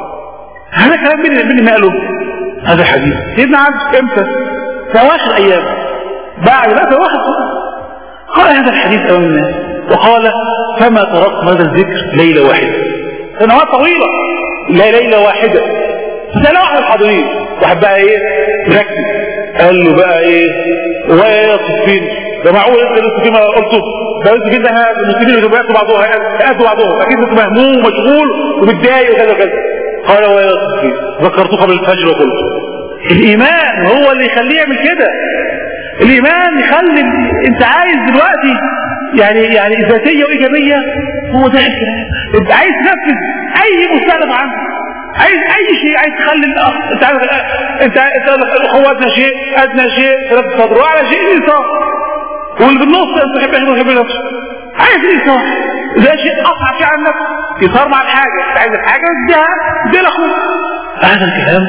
هذا كلام من من اللي قاله هذا الحديث سيدنا عبد امتى؟ في أواخر أيام بعد لا في أواخر قال هذا الحديث أمام الناس وقال فما تركت هذا الذكر ليلة واحدة سنوات طويلة لا ليلة واحدة سنة واحدة الحاضرين واحد بقى ايه مركز قال له بقى ايه ويا صفين ده معقول انت لسه فيما قلته ده لسه فين ده المسلمين اللي بيأتوا بعضهم هيأتوا بعضهم اكيد انت مهموم ومشغول ومتضايق وكذا وكذا قال ويا صفين ذكرته قبل الفجر وقلت الايمان هو اللي يخليه يعمل كده الايمان يخلي انت عايز دلوقتي يعني يعني ذاتيه وايجابيه هو ده الكلام انت عايز تنفذ اي مستهدف عنه عايز اي شيء عايز تخلي الاخ انت عايز انت انت الاخوه ادنى شيء ادنى شيء ثلاث صدر واعلى شيء الانصاف واللي في النص انت تحب يحب يحب نفسه عايز الانصاف ده شيء اصعب شيء عن نفسك يصار مع الحاجه انت عايز الحاجه اديها اديها لاخوك هذا الكلام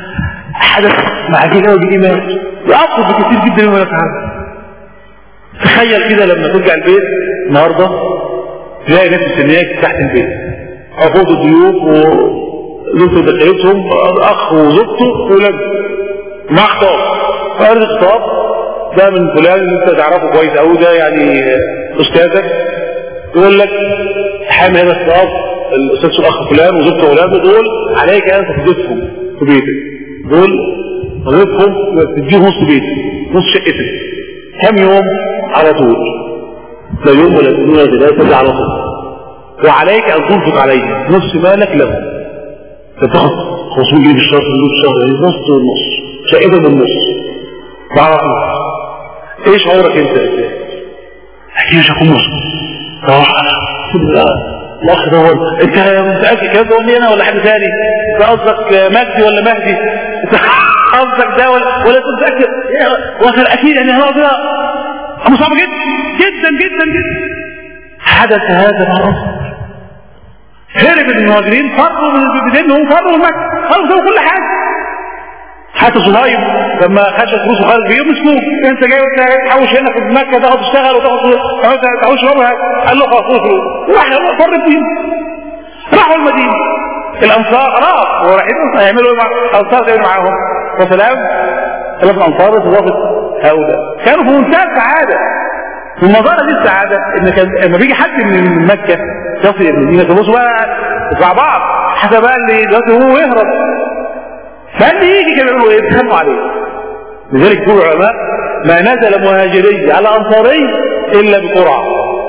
حدث مع جيل بالايمان واقرب بكثير جدا مما نفعله تخيل كده لما ترجع البيت النهارده تلاقي ناس مستنياك تحت البيت عقود الضيوف و زوجته دخلتهم اخ وزوجته وولاد مع خطاب فقال الخطاب ده من فلان اللي انت تعرفه كويس قوي ده يعني استاذك يقول لك حامل هذا الخطاب الاستاذ الاخ فلان وزوجته وولاده دول عليك انت تضيفهم في بيتك دول تضيفهم وتديهم نص بيتك نص شقتك كم يوم على طول لا يوم ولا اثنين ولا ثلاثه على طول وعليك ان تنفق عليهم نصف مالك لهم فتاخد 500 جنيه في الشهر في الشهر نص والنص شقيقة بالنص بعرف ايه شعورك انت احكي مش هكون مصر صراحة الاخ ده انت متأكد كده تقول لي انا ولا حد ثاني انت قصدك مجدي ولا مهدي قصدك ده ولا ولا انت متأكد وصل اكيد يعني هو كده امر صعب جدا جدا جدا جدا حدث هذا مع رسول هرب المهاجرين فروا من بدينهم فروا من مكة خلصوا كل حاجة حتى صهيب لما خشت فلوس وخرج بيه مسكوه انت جاي وانت تحوش هنا في مكة تاخد تشتغل وتاخد تحوش ربع قال له خلاص فلوس راح فر بيهم راحوا المدينة الانصار خلاص هو رايحين هيعملوا ايه مع الانصار جايين معاهم وسلام ألف الأنصار استضافت هؤلاء كانوا في منتهى السعادة في مظاهر دي السعادة إن كان لما بيجي حد من مكة يصل إلى المدينة تبصوا بقى مع بعض حتى بقى اللي دلوقتي هو يهرب فاللي يجي كانوا يقولوا إيه بيخافوا عليه لذلك يقول العلماء ما نزل مهاجري على أنصاري إلا بقرعة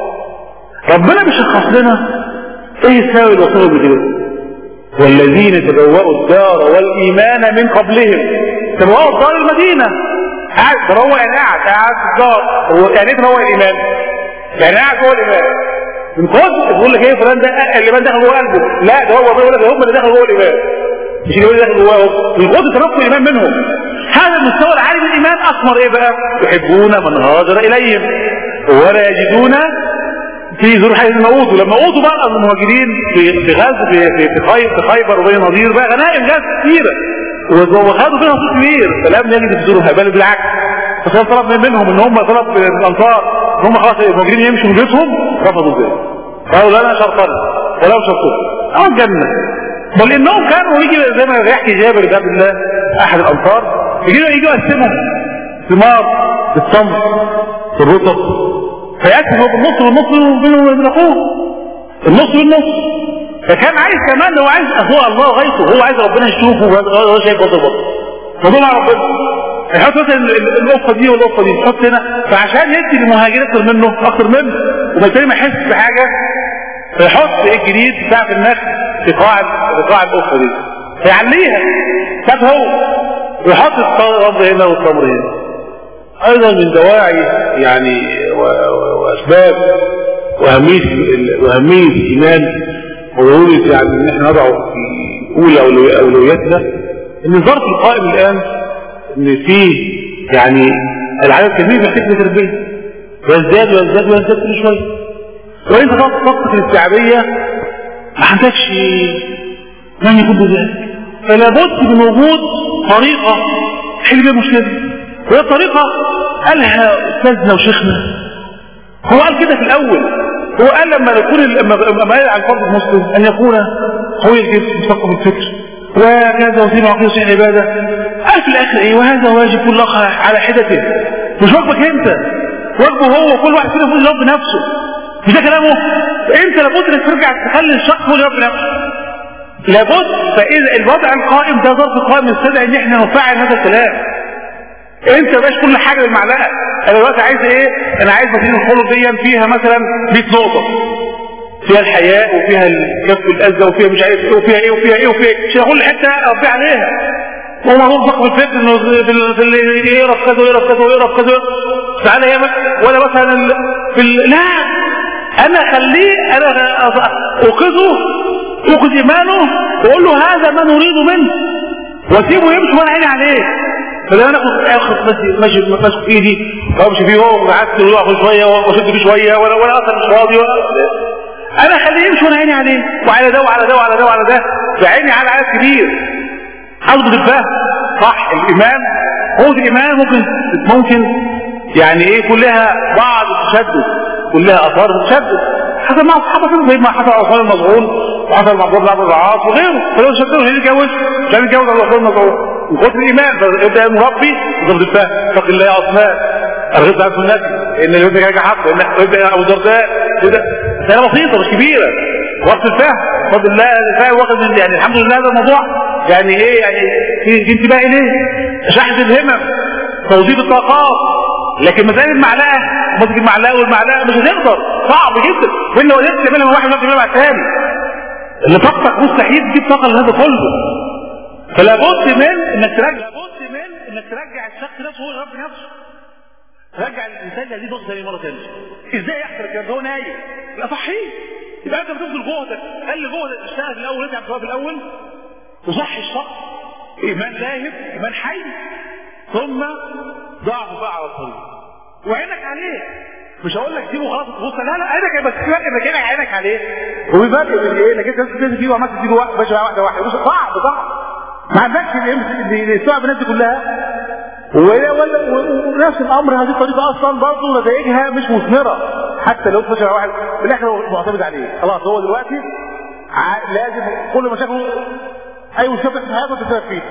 ربنا بيشخص لنا ايه السبب اللي وصلوا بكده والذين تبوأوا الدار والإيمان من قبلهم تبوأوا الدار المدينة قاعد تروق يعني قاعد قاعد في الدار هو يعني ايه تروق الإيمان؟ يعني قاعد جوه الإيمان من قصد يقول لك ايه فلان ده الإيمان دخل جوه قلبه لا ده هو بيقول لك هم اللي دخلوا جوه الإيمان مش اللي دخل جواهم من قصد تنقل الإيمان منهم هذا المستوى العالي من الإيمان أثمر ايه بقى؟ يحبون من هاجر إليهم ولا يجدون في ذو الحديث لما اوتوا لما اوتوا بقى المهاجرين في في غزو في في في خيبر في خيبر وبين نظير بقى غنائم غاز كثيره وخدوا فيها نصيب كبير فلم يجد في ذو بل بالعكس فكان طلب منهم ان هم طلب من الانصار ان هم خلاص المهاجرين يمشوا من بيوتهم رفضوا ذلك قالوا لنا شرطنا ولو شرطنا او الجنه بل انهم كانوا يجي زي ما يحكي جابر بن عبد الله احد الانصار يجوا يجوا يقسموا ثمار التمر الرطب فيأتي هو بالنص والنص بينه وبين اخوه النص بالنص فكان عايز كمان هو عايز هو الله غيثه هو عايز ربنا يشوفه وهو شايف بطل بطل فدول مع ربنا يحط مثلا القفه دي والقفه دي يحط هنا فعشان يدي للمهاجرين اكتر منه اكتر منه وبالتالي ما يحسش بحاجه فيحط الجديد بتاع في النخل في قاع في قاع القفه دي فيعليها شاف هو ويحط التمر هنا والتمر هنا ايضا من دواعي يعني واسباب واهميه واهميه الايمان وضروره يعني ان احنا نضعه في اولى اولوياتنا ان الظرف القائم الان ان فيه يعني العدد كبير محتاج تربيه ويزداد ويزداد ويزداد كل شويه وانت طاقتك الاستيعابيه ما عندكش من يكون بذلك فلا بد من وجود طريقه تحل بيها المشكله دي وهي طريقه قالها استاذنا وشيخنا هو قال كده في الاول هو قال لما يكون لما لما قال عن فرض المسلم ان يكون قوي الجسم مثقف الفكر وكذا وفي معقول صحيح العباده قال في الاخر ايه وهذا واجب كل اخ على حدته مش واجبك انت واجبه هو كل واحد فينا يكون يربي نفسه مش ده كلامه انت لابد انك ترجع تخلي الشخص هو اللي يربي نفسه لابد فاذا الوضع القائم ده ظرف قائم يستدعي ان احنا نفعل هذا الكلام انت باش كل حاجه بالمعلقه انا دلوقتي عايز ايه انا عايز مدينه الخلق دي فيها مثلا 100 نقطه فيها الحياء وفيها الكف والاذى وفيها مش عارف ايه وفيها ايه وفيها ايه وفيها ايه مش كل حته اربي عليها وهو موضوع فقه الفكر انه في اللي يقرا في كذا ويقرا في كذا ويقرا في كذا تعالى هي ولا مثلا في ال... لا انا اخليه انا اوقظه اوقظ ايمانه واقول له هذا ما نريد منه واسيبه يمشي وانا عيني عليه فلا انا كنت اخد ماشي ماشي ماسك في ايدي وامشي فيه هو وقعدت ويقف شويه واشد فيه شويه ولا ولا اصلا مش فاضي ولا انا اخليه يمشي وانا عيني عليه وعلى ده وعلى ده وعلى ده وعلى ده بعيني على عدد كبير اضبط الفهم صح الايمان هو الايمان ممكن ممكن يعني ايه كلها بعض التشدد كلها اثار التشدد حصل مع الصحابه زي ما حصل على عثمان المظعون وحصل مع عبد الله بن العاص وغيره فلو شدوا اللي يتجوز عشان يتجوز على عثمان المظعون من كتر الايمان فيبدا مربي ضد الفهم اتق الله يا عثمان ارغب عن سنتي ان اللي يبدا حاجه حق ان يبدا ابو الدرداء يبدا مساله بسيطه مش كبيره وقت الفهم بفضل الله الفهم واخد من يعني الحمد لله هذا الموضوع يعني ايه يعني في انتباه اليه شحذ الهمم توظيف الطاقات لكن مسائل المعلقه مسك المعلقه والمعلقه مش هتقدر صعب جدا وان لو قدرت تعملها من واحد ممكن يعملها مع الثاني اللي طاقتك مستحيل تجيب طاقه لهذا كله فلا بد من انك ترجع لابد من انك ترجع الشخص نفسه هو يربي نفسه رجع الانسان هذه ضغط ثانيه مره ثانيه ازاي يحصل الكلام ده هو نايم لا صحيح يبقى انت بتبذل جهدك قال لي جهدك اشتغل في الاول اتعب في الاول وصحي الشخص ايمان لاهب ايمان حي ثم ضعه بقى على الطريق وعينك عليه مش هقول لك سيبه خلاص تبص لا لا عينك بس سيبك انك عينك عينك عليه وبيفرق بين ايه انك انت تنزل فيه وعملت تسيبه واحده واحده واحده واحده صعب صعب ما عندكش اللي يستوعب الناس دي كلها ولا ولا ونفس الامر هذه الطريقه اصلا برضه نتائجها مش مثمره حتى لو فشل واحد في الاخر هو معتمد عليه خلاص هو دلوقتي لازم كل مشاكله اي مشكله في حياته تسبب فيه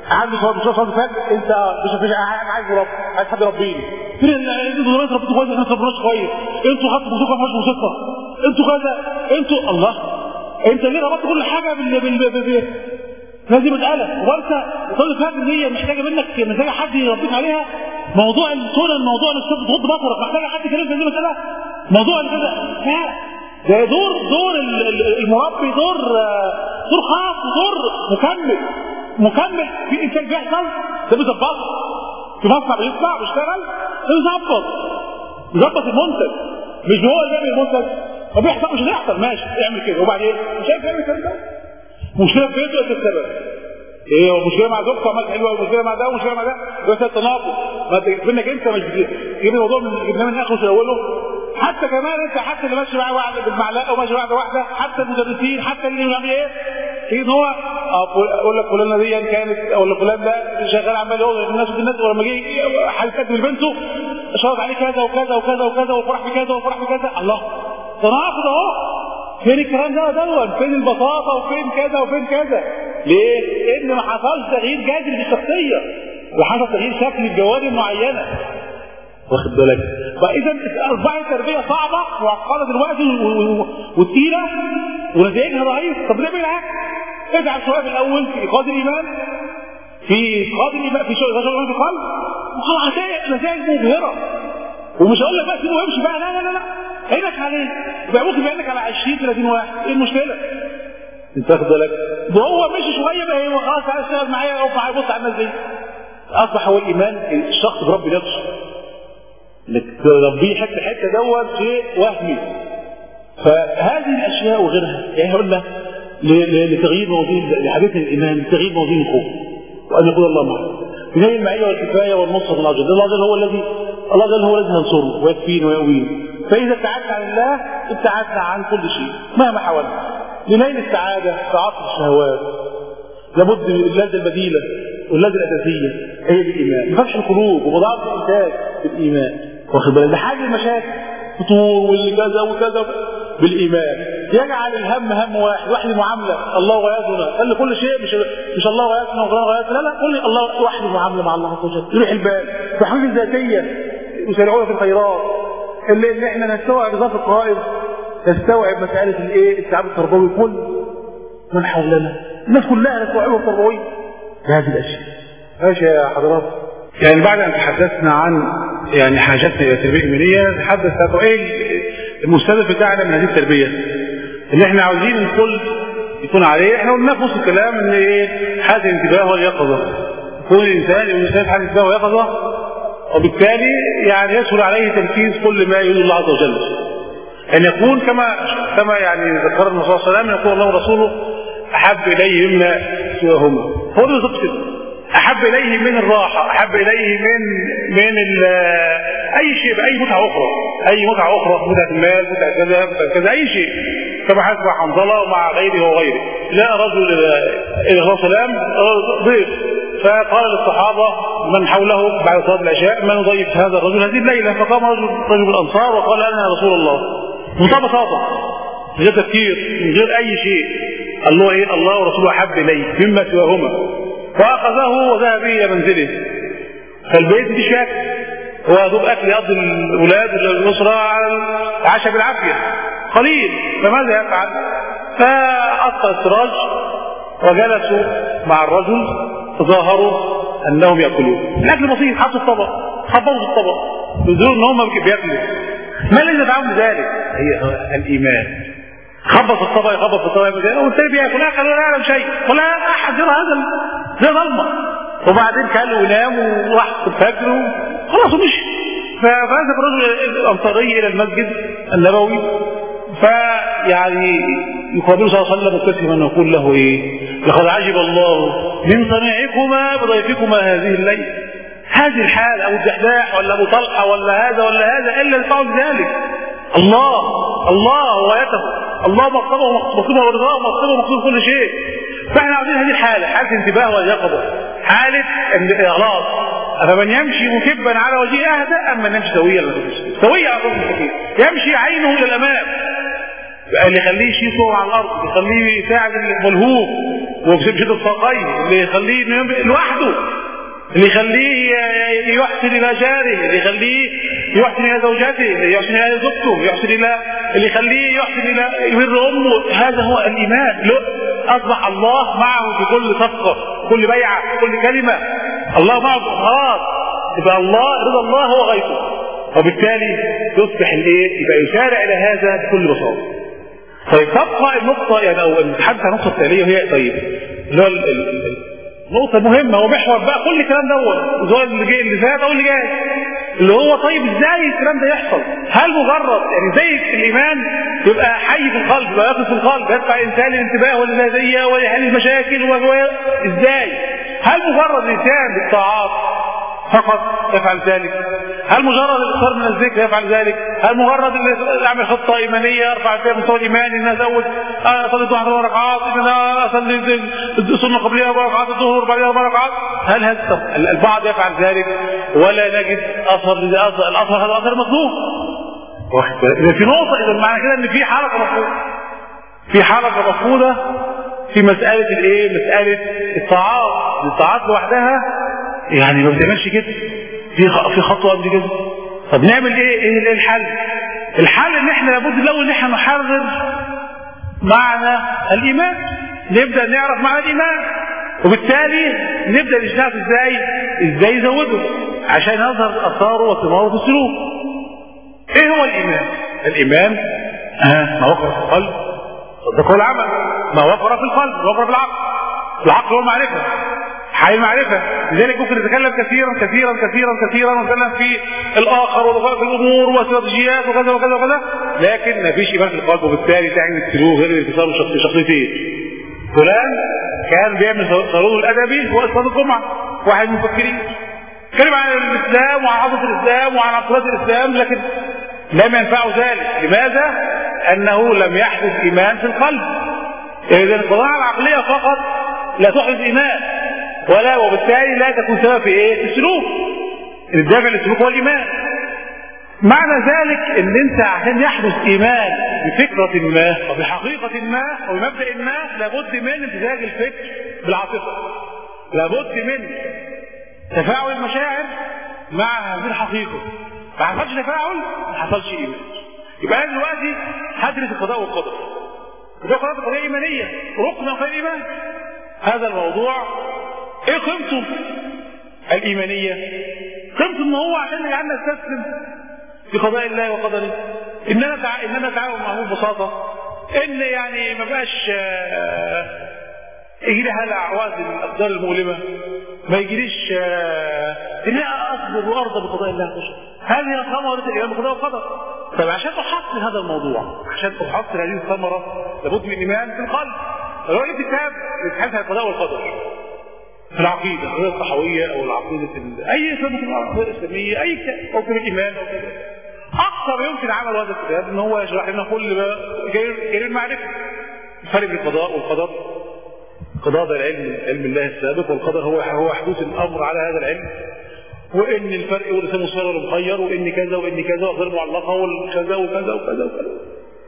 عنده صلاه مش صلاه الفجر انت مش مش عايز رب عايز حد يربيني فين انتوا زمان ربيتوا كويس احنا ما ربناش كويس انتوا خدتوا موسيقى ما موسيقى انتوا كذا انتوا الله انت ليه ربطت كل حاجه بال بال بال بال هذه مسألة وانت تقول فاهم ان هي محتاجة منك محتاجة حد يربيك عليها موضوع السنن موضوع انك تغض بصرك محتاجة حد يكلمك في هذه المسألة موضوع كده لا ده دور دور المربي دور دور خاص ودور مكمل مكمل في انسان بيحصل ده بيظبطه في مصنع بيطلع بيشتغل بيظبط يظبط المنتج مش هو اللي بيعمل المنتج ما بيحصل مش هيحصل ماشي اعمل كده وبعدين مش عارف يعمل كده مشكله في بيته انت السبب ايه مشكله مع زوجته عملت حلوه ومشكله مع ده ومشكله مع ده بس التناقض ما منك انت مش تجيب الموضوع من جبناه من اخره لاوله حتى كمان انت حتى اللي ماشي معاه واحده بالمعلقه وماشي واحده واحده حتى المدرسين حتى اللي يعني ايه ان هو اقول لك فلانه دي كانت ولا فلان ده شغال عمال يقول الناس الناس ولما جه هيقدم لبنته شرط عليه كذا وكذا وكذا وكذا وفرح بكذا وفرح بكذا الله تناقض اهو فين الكلام ده دون فين البساطه وفين كذا وفين كذا ليه؟ لان ما حصلش تغيير جذري في الشخصيه وحصل تغيير شكلي في جوانب معينه واخد بالك فاذا اصبحت التربيه صعبه معقده دلوقتي وتقيله ونتائجها ضعيفه طب ليه بالعكس؟ اجعل شويه في الاول في ايقاد الايمان في ايقاد الايمان في شويه ايقاد في القلب وخلاص هتلاقي نتائج مبهره ومش هقول لك بقى سيبه ويمشي بقى لا لا لا لا عينك عليه يبقى ممكن يعينك على 20 30 واحد ايه المشكله؟ انت واخد بالك؟ ده هو مشي شويه بقى هو خلاص عايز يشتغل معايا او معايا بص على الناس دي اصبح هو الايمان الشخص بربي نفسه انك تربيه حته حته دوت شيء وهمي فهذه الاشياء وغيرها يعني قلنا لتغيير موازين لحديث الايمان لتغيير موازين الخوف وان يقول الله معنا بنيل المعيه والكفايه والنصره الله جل الله جل هو الذي الله جل هو الذي ينصرنا ويكفينا ويقوينا فاذا ابتعدت عن الله ابتعدنا عن كل شيء مهما حاولنا لنيل السعاده تعاطف الشهوات لابد من اللذه البديله واللذه الاساسيه هي بالايمان بفتح القلوب ومضاعفه الانتاج بالايمان واخد بالك ده حاجه المشاكل فطور واللي كذا وكذا بالايمان يجعل الهم هم واحد واحد المعامله الله غايتنا قال كل شيء مش مش الله غايتنا وغير غايتنا لا لا كل الله واحد المعامله مع الله عز وجل يروح البال تحويل الذاتيه يسارعون في الخيرات اللي, اللي احنا نستوعب ظرف القائد نستوعب مساله الايه التعامل التربوي كل من حولنا الناس كلها نستوعبها التربوي بهذه الاشياء ماشي يا حضرات يعني بعد ان تحدثنا عن يعني حاجتنا الى التربيه الايمانيه نتحدث عن ايه المستهدف بتاعنا من هذه التربيه اللي احنا عاوزين الكل يكون عليه احنا قلنا في نص الكلام ان ايه حاله الانتباه واليقظه يكون الانسان الانسان حاله الانتباه واليقظه وبالتالي يعني يسهل عليه تنفيذ كل ما يريد الله عز وجل ان يكون كما كما يعني ذكر النبي صلى الله عليه وسلم يقول الله ورسوله احب اليه مما سواهما هو ده بالظبط كده احب اليه من الراحه احب اليه من من اي شيء باي متعه اخرى اي متعه اخرى متعه المال متعه كذا متعه كذا اي شيء كما حدث مع حنظله ومع غيره وغيره جاء رجل الى الرسول سلام ضيف فقال للصحابه من حوله بعد صلاه العشاء من يضيف هذا الرجل هذه الليله فقام رجل رجل الانصار وقال انا يا رسول الله بمنتهى بساطه من غير تفكير من غير اي شيء قال له ايه الله ورسوله احب اليه مما سواهما فاخذه وذهب به الى منزله فالبيت مش اكل هو دوب اكل يقضي الاولاد والاسره على العشاء بالعافيه قليل فماذا يفعل؟ فاطفأ السراج وجلسوا مع الرجل تظاهروا انهم ياكلون الاكل بسيط حطوا الطبق خبطوا في الطبق يظهروا ان هم بياكلوا ما الذي دفعهم لذلك؟ هي الايمان خبط الطبق يخبط في الطبق والتاني بياكل اكل ولا يعلم شيء ولا احد يرى هذا زي ظلمه وبعدين كل ونام وراح الفجر خلاص ومشي فذهب الرجل الانصاري الى المسجد النبوي فيعني يقابله صلى الله عليه وسلم مبتسما ويقول له ايه؟ لقد عجب الله من صنيعكما بضيفكما هذه الليله هذه الحال ابو الدحداح ولا ابو طلحه ولا هذا ولا هذا الا لفعل ذلك الله الله غايته الله مقصده مقصده ورضاه ومقصده ومقصود كل شيء فاحنا عاوزين هذه الحاله حاله انتباه واليقظه حاله اغلاط فمن يمشي مكبا على وجهه اهدى ام من يمشي سويا سويا على وجهه يمشي عينه الى الامام اللي يخليه يشيل صور على الارض يخليه يساعد الملهوف وبشدة الساقين اللي يخليه انه ينبئ لوحده اللي يخليه يحسن الى جاره اللي يخليه يحسن الى زوجته اللي يحسن الى زوجته يحسن الى اللي يخليه يحسن الى يبر امه هذا هو الايمان له اصبح الله معه في كل صفقه كل بيعه كل كلمه الله معه خلاص يبقى الله رضا الله هو غايته وبالتالي يصبح الايه يبقى يسارع الى هذا بكل بساطه طيب تبقى النقطه يعني او نتحدث عن النقطه التاليه وهي طيب اللي هو ال- ال- ال- نقطة مهمة ومحور بقى كل الكلام دوت سواء اللي جاي اللي فات او اللي جاي اللي هو طيب ازاي الكلام ده يحصل؟ هل مجرد يعني زي الايمان يبقى حي في القلب ويقف في القلب يدفع الانسان للانتباه والذاتية ويحل المشاكل و و- ازاي؟ هل مجرد الانسان بالطاعات فقط يفعل ذلك هل مجرد الاكثار من الذكر يفعل ذلك هل مجرد اللي يعمل خطه ايمانيه ارفع فيها مستوى الايمان ان انا ازود آه، اصلي واحد اربع ركعات ان انا اصلي السنه قبلها اربع ركعات الظهر بعدها اربع ركعات هل هذا طب البعض يفعل ذلك ولا نجد اثر الاثر الاثر هذا اثر مطلوب واخد بالك؟ اذا في نقطه اذا معنى كده ان في حركه مفروضه في حركه مفروضه في مساله الايه مساله الطاعات الطاعات لوحدها يعني ما بتعملش كده في خ- في خطوه قبل كده طب نعمل ايه ايه إيه الحل الحل ان احنا لابد الاول ان احنا نحرر معنى الايمان نبدا نعرف معنى الايمان وبالتالي نبدا نشتغل ازاي ازاي يزوده عشان يظهر اثاره وثماره في السلوك ايه هو الايمان الايمان آه ما وقر في القلب صدقه العمل ما وقر في القلب ما وقر في العقل العقل هو المعرفه حي المعرفة لذلك ممكن نتكلم كثيرا كثيرا كثيرا كثيرا ونتكلم في الآخر ودقائق الأمور واستراتيجيات وكذا وكذا وكذا لكن ما فيش إيمان في القلب وبالتالي تعمل السلوك غير الانتصار الشخصي شخصيتين فلان كان بيعمل صالون الأدبي هو أستاذ الجمعة واحد من المفكرين اتكلم عن الإسلام وعن عظمة الإسلام وعن عقلات الإسلام لكن لم ينفعه ذلك لماذا؟ أنه لم يحدث إيمان في القلب إذا القضاء العقلية فقط لا تحدث إيمان ولا وبالتالي لا تكون سبب في ايه؟ في السلوك. الدافع للسلوك هو الايمان. معنى ذلك ان انت عشان يحدث ايمان بفكرة ما وبحقيقة ما وبمبدأ ما لابد من امتزاج الفكر بالعاطفة. لابد من تفاعل المشاعر مع هذه الحقيقة. ما حصلش تفاعل ما حصلش ايمان. يبقى انا دلوقتي هدرس القضاء والقدر. القضاء والقدر قضية ايمانية، ركن من غير ايمان. هذا الموضوع ايه قيمته الايمانيه قيمته ان هو عشان يجعلنا نستسلم لقضاء الله وقدره اننا تع... اننا نتعاون معه ببساطه ان يعني ما بقاش آه، يجي لي هلع وازن الاقدار المؤلمه ما يجيليش آه، ان انا اصبر وارضى بقضاء الله عز وجل هذه ثمره الايمان بقضاء وقدر طيب عشان احصل هذا الموضوع عشان احصل هذه الثمره لابد من الايمان في القلب لو جبت كتاب بيتحدث عن القضاء والقدر في العقيدة العقيدة الصحوية أو العقيدة ال... أي كتاب ممكن العقيدة الإسلامية أي كتاب أو كتاب الإيمان أو كذا أكثر ما يمكن عمل هذا الكتاب إن هو يشرح لنا كل ما جرير جرير المعرفة الفرق بين القضاء والقدر القضاء ده العلم علم الله السابق والقدر هو هو حدوث الأمر على هذا العلم وإن الفرق والإنسان مصير ومخير وإن كذا وإن كذا وغير معلقة وكذا وكذا وكذا وكذا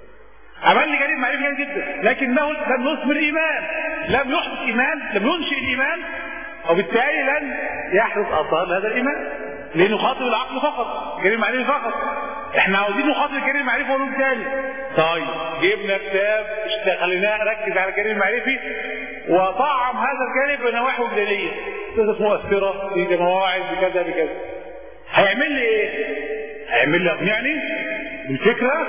عمل لي جريمة معرفة جيد جدا لكنه لم يثمر إيمان لم يحدث إيمان لم ينشئ الإيمان وبالتالي لن يحدث اثار لهذا الايمان لانه خاطب العقل فقط جريمه المعرفه فقط احنا عاوزين نخاطب الجريمه المعرفي ونقول تاني طيب جبنا كتاب خليناه نركز على الجريمه المعرفي وطعم هذا الجانب بنواحي وجدانيه قصص مؤثره بمواعظ بكذا بكذا هيعمل لي ايه؟ هيعمل لي يقنعني بالفكره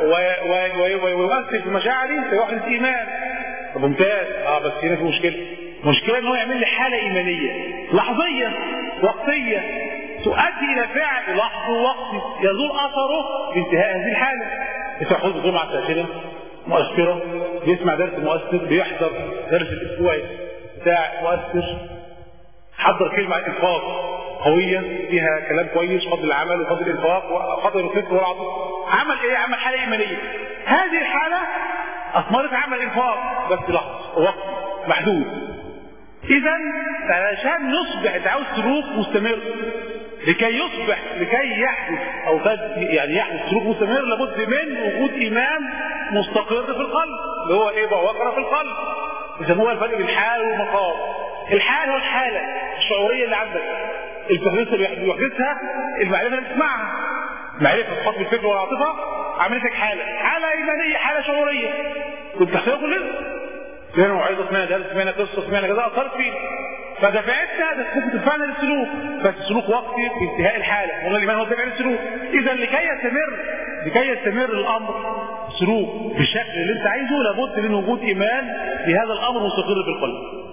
ويؤثر في مشاعري فيحدث ايمان طب ممتاز اه بس هنا في مشكله مشكلة ان هو يعمل لي حالة ايمانية لحظية وقتية تؤدي الى فعل لحظي وقتي يزول اثره بانتهاء هذه الحالة انت حضور الجمعة ساخنة مؤثرة بيسمع درس مؤثر بيحضر درس الاسبوعي بتاع مؤثر حضر كلمة عن انفاق قوية فيها كلام كويس فضل العمل وفضل الانفاق وفضل الفكر والعطاء عمل ايه؟ عمل حالة ايمانية هذه الحالة اثمرت عمل انفاق بس لحظة وقت محدود اذا علشان نصبح دعوة سلوك مستمر لكي يصبح لكي يحدث او يعني يحدث سلوك مستمر لابد من وجود ايمان مستقر في القلب اللي هو ايه بقى وقر في القلب يسموها الفرق بين الحال والمقام الحال هو الحالة الشعورية اللي عندك التغريس اللي بيحدثها المعرفة اللي بتسمعها معرفة حكم الفكر والعاطفة عملت لك حالة حالة إيمانية حالة شعورية كنت تحسبها كل ده سمعنا موعظة سمعنا درس سمعنا قصة سمعنا كذا أثرت فينا فدفعتنا ده ممكن تدفعنا للسلوك بس السلوك وقتي بانتهاء الحالة والله الإيمان هو الدفع للسلوك إذا لكي يستمر لكي يستمر الأمر سلوك بالشكل اللي أنت عايزه لابد من وجود إيمان بهذا الأمر مستقر في القلب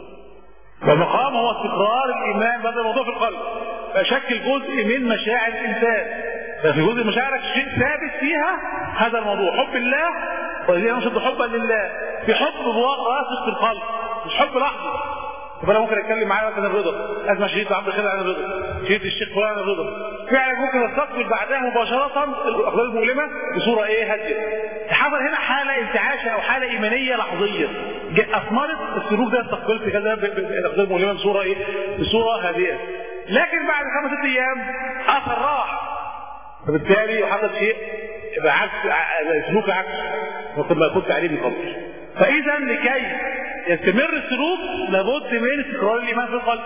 فمقام هو استقرار الإيمان بهذا الموضوع في القلب فشكل جزء من مشاعر الإنسان ففي جزء مشاعرك شيء ثابت فيها هذا الموضوع حب الله والذين نشد حبا لله في حب راسخ في القلب مش حب لحظي فانا ممكن اتكلم معاه مثلا الرضا اسمع شريط عبد الخير عن الرضا شريط الشيخ فلان عن الرضا فعلا ممكن استقبل بعدها مباشره الاخبار المؤلمه بصوره ايه هاديه حصل هنا حاله انتعاشه او حاله ايمانيه لحظيه اثمرت السلوك ده استقبلت كذا الاخبار المؤلمه بصوره ايه بصوره هاديه لكن بعد خمس ست ايام اثر راح فبالتالي حصل شيء يبقى عكس سلوك عكس ما كنت عليه من قبل فاذا لكي يستمر السلوك لابد من استقرار الايمان في القلب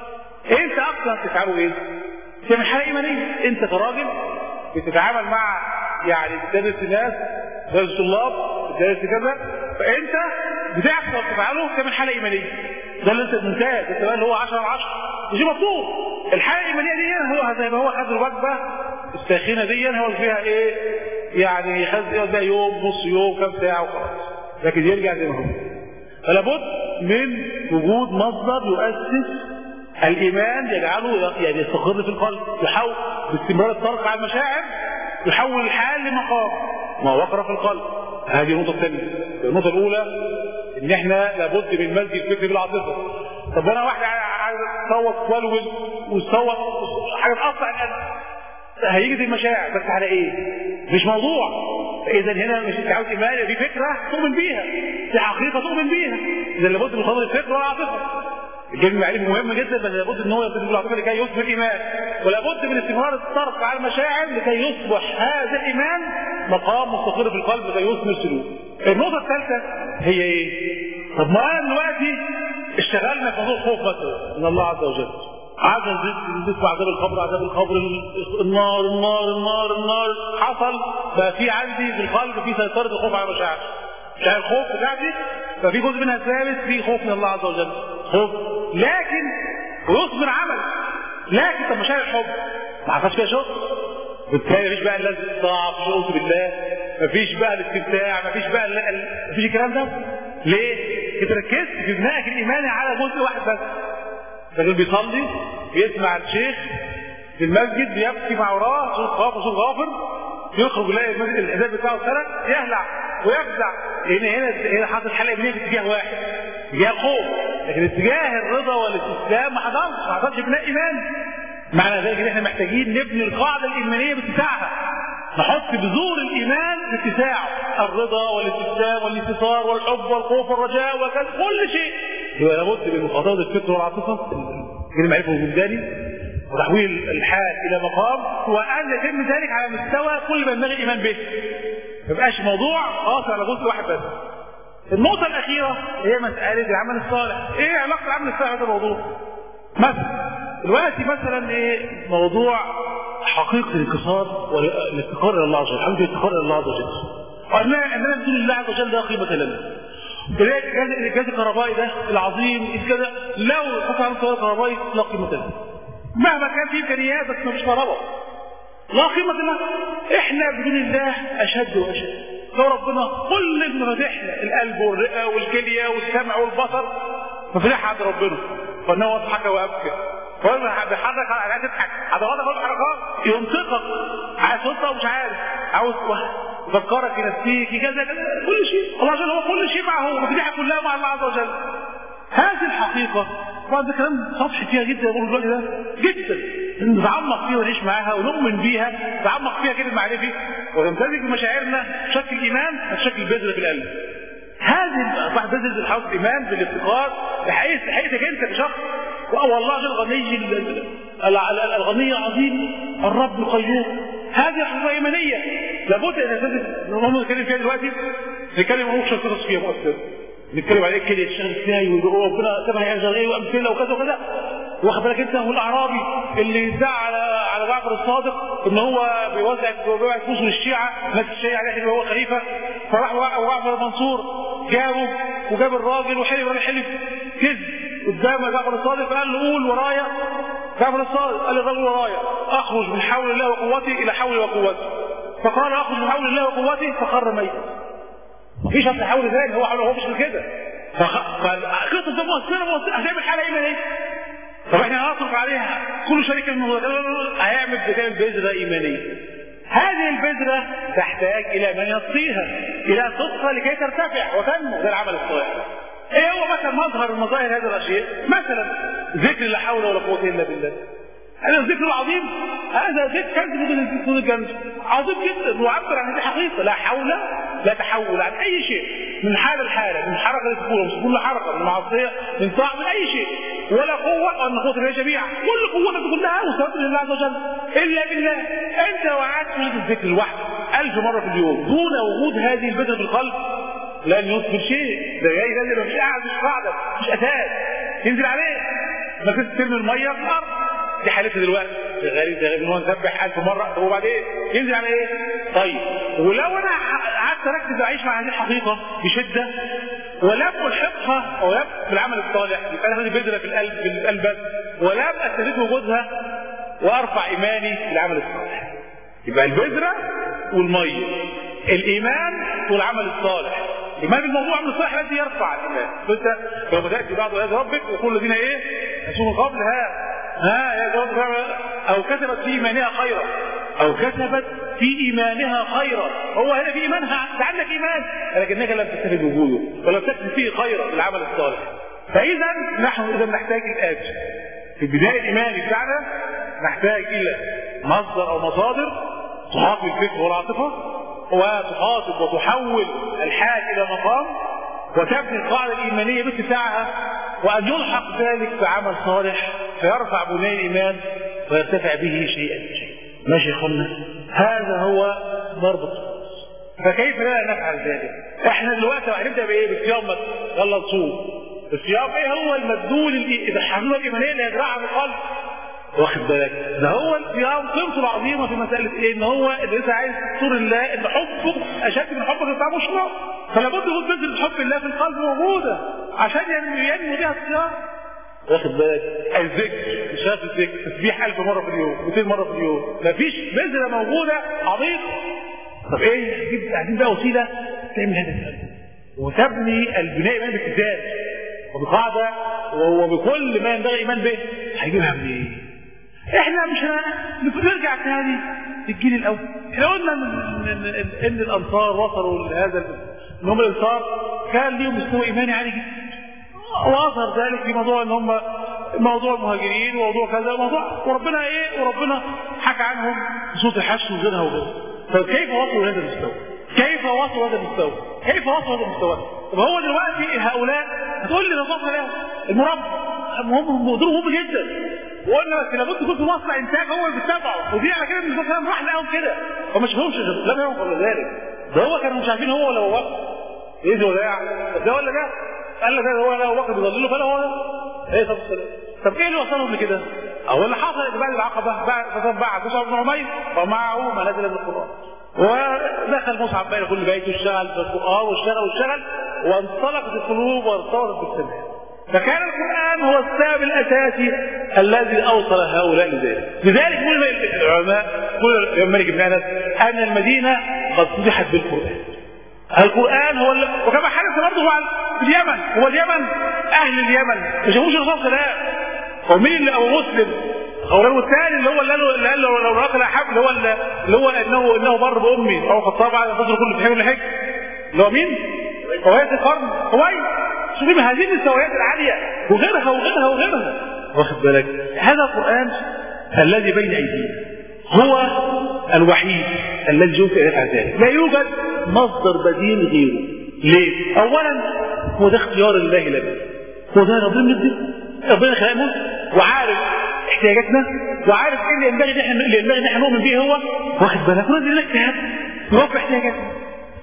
انت اصلا بتتعامل ايه؟ تعمل حاله ايمانيه انت كراجل بتتعامل مع يعني بتدرس الناس بتدرس الطلاب بتدرس كذا فانت بتحصل تفعله تعمل حاله ايمانيه ده اللي انت ممتاز انت بقى اللي هو 10 على 10 مش مطلوب الحاله الايمانيه دي هو زي ما هو خد الوجبه الساخنه دي هو فيها ايه يعني خد ده يوم نص يوم كام ساعه وخلاص لكن يرجع زي ما هو فلا بد من وجود مصدر يؤسس الايمان يجعله يعني يستقر في القلب يحول باستمرار الطرق على المشاعر يحول الحال لمقام ما وقر في القلب هذه النقطه الثانيه النقطه الاولى ان احنا لابد من مزج الفكر بالعاطفه طب انا واحد عايز تصوت ولول وتصوت حاجه تقطع القلب هيجي المشاعر بس على ايه مش موضوع اذا هنا مش انت عاوز ايمان دي فكره تؤمن بيها دي حقيقه تؤمن بيها اذا لابد من فضل الفكر والعاطفه الجانب المعرفي مهم جدا بس لابد ان هو يبتدي بالعاطفه لكي يثبت الايمان ولابد من استمرار الطرف على المشاعر لكي يصبح هذا الايمان مقام مستقر في القلب لكي يثمر سلوك النقطه الثالثه هي ايه طب ما انا دلوقتي اشتغلنا في موضوع خوف مثلا من الله عز وجل عدد نسمع عذاب القبر عذاب القبر النار النار النار النار حصل بقى في عندي في القلب في سيطره الخوف على المشاعر مشاعر الخوف بتاعتي ففي جزء منها ثابت في خوف من الله عز وجل خوف لكن ويصبر عمل لكن طب مشاعر الحب ما حصلش فيها شغل بالتالي مفيش بقى اللذة الطاعة مفيش أعوذ بالله مفيش بقى الاستمتاع مفيش بقى مفيش الكلام ده ليه؟ انت ركزت في بنائك الايماني على جزء واحد بس الراجل بيصلي بيسمع الشيخ في المسجد بيبكي مع وراه صوت غافر صوت غافر يخرج يلاقي المسجد الحساب بتاعه سرق يهلع ويفزع لان هنا هنا حاطط حلقه ابنيه في اتجاه واحد اتجاه الخوف لكن اتجاه الرضا والاستسلام ما حصلش ما حصلش بناء ايمان معنى ذلك ان احنا محتاجين نبني القاعده الايمانيه باتساعها نحط بذور الايمان باتساعه الرضا والاستسلام والانتصار والحب والخوف والرجاء وكذا كل شيء يبقى لابد من مخاطبه الفكر والعاطفه غير معرفه وجداني وتحويل الحال الى مقام وان يتم ذلك على مستوى كل ما ينبغي الايمان به ما يبقاش موضوع قاصر على جزء واحد بس النقطة الأخيرة هي مسألة العمل الصالح، إيه علاقة العمل الصالح بهذا الموضوع؟ مثلا دلوقتي مثلا إيه موضوع حقيقة الانكسار والافتقار إلى الله عز وجل، حقيقة الافتقار إلى الله عز وجل. وأننا أننا بدون الله عز وجل لا قيمة لنا. تلاقي الجهاز الكهربائي ده العظيم كده لو قطع عن الكهربائي لا قيمة له. مهما كان في إمكانيات بس مفيش كهرباء. لا قيمة له. إحنا بدون الله أشد وأشد. لو ربنا كل مفاتيحنا القلب والرئه والكليه والسمع والبصر مفاتيحها عند ربنا فانه اضحك وابكى فانا بيحرك عايز تضحك عضلاتك كل حركات ينطقك عايز تنطق ومش عارف عاوز يفكرك ينسيك كذا كذا كل شيء الله عز وجل هو كل شيء معه مفاتيحها كلها مع الله عز وجل هذه الحقيقة طبعا ده كلام سطحي فيها جدا بقول الوقت ده جدا نتعمق فيها ونعيش معاها ونؤمن بيها نتعمق فيها كده معرفي ونمتزج بمشاعرنا بشكل ايمان بشكل بذره في القلب. هذه اصبحت بذره الحوض ايمان بالافتقار بحقيقه حقيقتك انت كشخص والله الغني الغني العظيم الرب القيوم هذه حقيقه ايمانيه لابد ان نلتزم نقوم نتكلم فيها دلوقتي نتكلم ونشر قصص فيها مؤثره نتكلم عليه كده يشتغل ازاي وربنا سبحانه يشغل ايه وامثله وكذا وكذا واخد بالك انت والاعرابي اللي ادعى على على جعفر الصادق ان هو بيوزع بيوزع فلوس للشيعه ناس الشيعه عليه هو خليفه فراح جعفر المنصور جابه وجاب الراجل وحلف الراجل حلف كذب قدام جعفر الصادق قال له قول ورايا جعفر الصادق قال الراجل ورايا اخرج من حول الله وقوتي الى حولي وقوتي فقال اخرج من حول الله وقوتي فخر ميتا مفيش اصل حول ذلك هو حول هو مش كده فقصه ده مؤثره مؤثره هتعمل حاله ايمانيه طب احنا هنصرف عليها كل شركه من هيعمل بتعمل بذره ايمانيه هذه البذرة تحتاج إلى من يصفيها إلى صدقها لكي ترتفع وتنمو ده العمل الصالح ايه هو مثلا مظهر من مظاهر هذه الاشياء مثلا ذكر لا حول ولا قوه الا بالله هذا الذكر العظيم هذا ذكر كنز من دون الجنة عظيم جدا ويعبر عن هذه حقيقة لا حول لا تحول عن أي شيء من حالة لحالة من حركة لسكون من سكون لحركة من معصية من طاعة من أي شيء ولا قوة أن قوة الله جميعا كل قوتك كلها وسبب لله عز وجل إلا بالله أنت وعدت تريد الذكر لوحدك ألف مرة في اليوم دون وجود هذه البذرة في القلب لن يصبر شيء ده جاي نازل مش قاعد مش قاعدة مش أساس ينزل عليه ما كنت ترمي المية في الأرض دي حالتي دلوقتي شغالين شغالين هو نسبح ألف مرة طب وبعدين ينزل على ايه؟ طيب ولو انا قعدت اركز اعيش مع هذه الحقيقة بشدة ولم الحقها ولم في العمل الصالح يبقى انا بذرة في القلب في القلب بس ولم استفيد وجودها وارفع ايماني في العمل الصالح يبقى البذرة والمية الايمان والعمل الصالح إيمان الموضوع من الصالح الذي يرفع الإيمان فأنت لو بدأت بعض آيات ربك وكل الذين إيه؟ يسوم قبل ها ها يا رب أو كتبت في إيمانها خيرا أو كتبت في إيمانها خيرا هو هنا في إيمانها أنت عندك إيمان لكنك لم تستفد وجوده ولم تكتب فيه خيرا في العمل الصالح فإذا نحن إذا نحتاج الآتي في البداية الإيماني بتاعنا نحتاج إلى مصدر أو مصادر تحاكي الفكر والعاطفة وتخاطب وتحول الحال إلى مقام وتبني القاعدة الإيمانية باتساعها وأن يلحق ذلك بعمل صالح فيرفع بناء الإيمان ويرتفع به شيئا فشيئا ماشي يا اخوانا هذا هو ضرب الطقوس فكيف لا نفعل ذلك احنا دلوقتي هنبدا بايه بالصيام يلا نصوم الصيام ايه هو المدلول الحمله الايمانيه اللي يزرعها في القلب واخد بالك ده هو الصيام قيمته العظيمه في مساله ايه ان هو اللي انت عايز تذكر الله ان حبه اشد من حبك بتاع مشروع فلا بد يكون بذره حب الله في القلب موجوده عشان ينمو بها الصيام واخد بالك الذكر مش عارف الذكر تسبيح 1000 مره في اليوم 200 مره في اليوم مفيش بذره موجوده عميق طب ايه عايزين عايزين بقى وسيله تعمل هذا الكلام وتبني البناء ايمان بالكتاب وبقاعده وبكل ما ينبغي ايمان به هيجيبها منين؟ احنا مش نرجع تاني للجيل الاول احنا قلنا ان ان الانصار وصلوا لهذا ان هم الانصار كان ليهم مستوى ايماني عالي جدا واظهر ذلك في موضوع ان هم موضوع المهاجرين وموضوع كذا وموضوع وربنا ايه وربنا حكى عنهم في سوره الحشر وغيرها وغيرها فكيف وصلوا لهذا المستوى؟ كيف وصلوا هذا المستوى؟ كيف وصلوا هذا المستوى؟ طب هو دلوقتي هؤلاء هتقول لي ده وصل له المربى هم دول مهم جدا وقلنا بس لابد يكون في مصنع انتاج هو اللي بيتبعه ودي على كده النبي صلى راح لقاهم كده هو ما شافهمش لم يروا قبل ذلك ده هو كانوا مش عارفين هو ولا هو ايه ده ولا ده ولا ده قال لك هو لا وقت بيضلله فلا هو ايه طب طب ايه اللي وصلهم لكده؟ او اللي حصل بعد العقبه بعد بعد مصعب بن عمير ومعه ما نزل من القران ودخل مصعب بين كل بيت واشتغل في القران واشتغل واشتغل وانطلقت القلوب وارتبطت بالسماء فكان القرآن هو السبب الأساسي الذي أوصل هؤلاء لذلك لذلك قول العلماء قول الملك بن أنس أن المدينة قد فتحت بالقرآن القرآن هو اللي وكما حدث برضه مع اليمن هو اليمن أهل اليمن ما شافوش الرسول صلى الله عليه وسلم هو مين اللي أبو مسلم هو الثاني اللي هو اللي قال اللي قال له لو رأى الحب اللي هو اللي هو انه انه بر بامي او خطاب على الفجر كله في حمل الحج اللي هو مين؟ فوائد القرن هوي شوفي هذه المستويات العالية وغيرها وغيرها وغيرها واخد بالك هذا القرآن الذي بين أيدينا هو الوحيد الذي يمكن أن يفعل ذلك لا يوجد مصدر بديل غيره ليه؟ أولا هو ده اختيار الله لنا هو ده ربنا مدي ربنا خلقنا وعارف احتياجاتنا وعارف ايه اللي ينبغي ان احنا اللي ينبغي ان احنا نؤمن به هو واخد بالك ونزل لك كتاب يوفي احتياجاتنا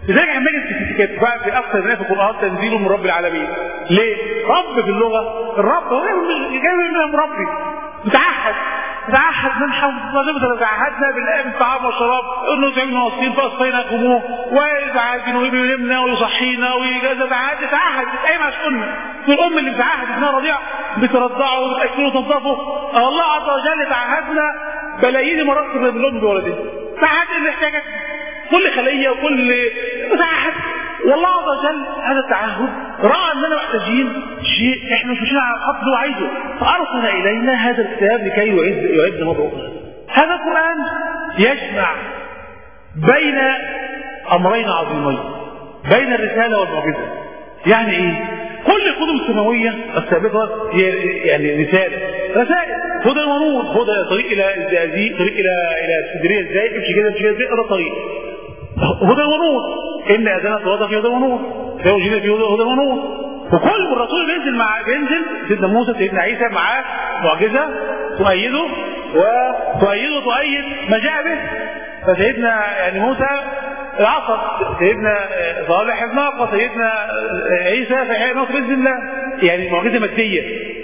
لذلك لما نجد في في اكثر من في القران تنزيل من رب العالمين ليه؟ رب في اللغه الرب هو جاي من مربي متعهد تعهد من حفظنا تعهدنا بالله بالطعام والشراب انه تعمل ناصين فاصفيناكموه ويتعهد ويلمنا ويصحينا ويجازى تعهد تعهد اي ما قلنا الام اللي بتعهد ابنها رضيع بترضعه وبتاكله وتنظفه الله عز وجل تعهدنا بلايين المرات بالام بولدها تعهد الاحتياجات كل خليه وكل تعهد والله عز وجل هذا التعهد راى اننا محتاجين شيء احنا مش ماشيين على الخط اللي هو عايزه فارسل الينا هذا الكتاب لكي يعد يعد مضعوفنا هذا القران يجمع بين امرين عظيمين بين الرساله والمعجزه يعني ايه كل الكتب السماويه السابقه هي يعني رساله رسائل هدى ونور هدى طريق الى الزقازيق طريق الى الى اسكندريه ازاي امشي كده امشي كده ازاي ده طريق هدى ونور ان اذان الصلاه في هدى ونور لو جينا في هدى هدى ونور وكل الرسول بينزل مع بينزل سيدنا موسى سيدنا عيسى معاه معجزه تؤيده وتؤيده وتؤيد ما جاء به فسيدنا يعني موسى العصر سيدنا صالح الناقة سيدنا عيسى في حياة نصر بإذن الله يعني معجزة مادية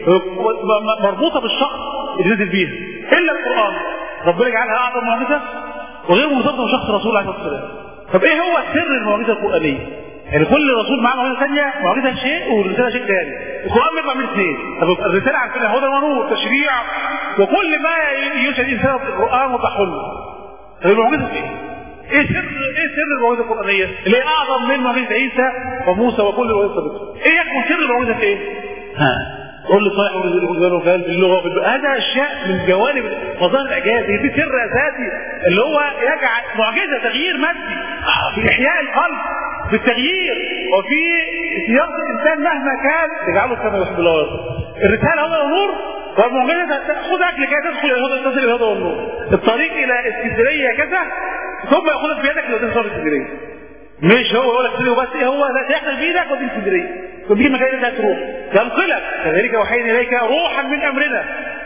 مربوطة بالشخص اللي نزل بيها إلا القرآن ربنا يجعلها أعظم معجزة وغير مرتبطة بشخص الرسول عليه الصلاة والسلام طب إيه هو سر المعجزة القرآنية؟ يعني كل رسول معاه معجزة ثانية معجزة شيء والرسالة شيء ثاني القرآن بيطلع من اثنين طب الرسالة عارفينها هدى ونور تشريع وكل ما يوجد الإنسان في القرآن وضحه له طب المعجزة إيه؟ ايه سر ايه سر المعجزه القرانيه اللي هي اعظم من معجزه عيسى وموسى وكل المعجزات السابقه ايه يكون سر المعجزه في ايه ها قول لي صحيح وكان وكان في اللغه في هذا اشياء من جوانب مظاهر الاعجاز دي سر اساسي اللي هو يجعل معجزه تغيير مادي في احياء القلب في التغيير وفي سياق الانسان مهما كان تجعله كما يحب الله الرساله هو نور والمعجزه خذ اكل كده تدخل الى هذا تصل الى هذا والنور الطريق الى اسكندريه كذا ثم ياخذك بيدك لو تنصر اسكندريه مش هو يقول لك اسكندريه وبس ايه هو لا تحمل بايدك ودي اسكندريه ودي المكان اللي هتروح تنقلك كذلك وحينا اليك روحا من امرنا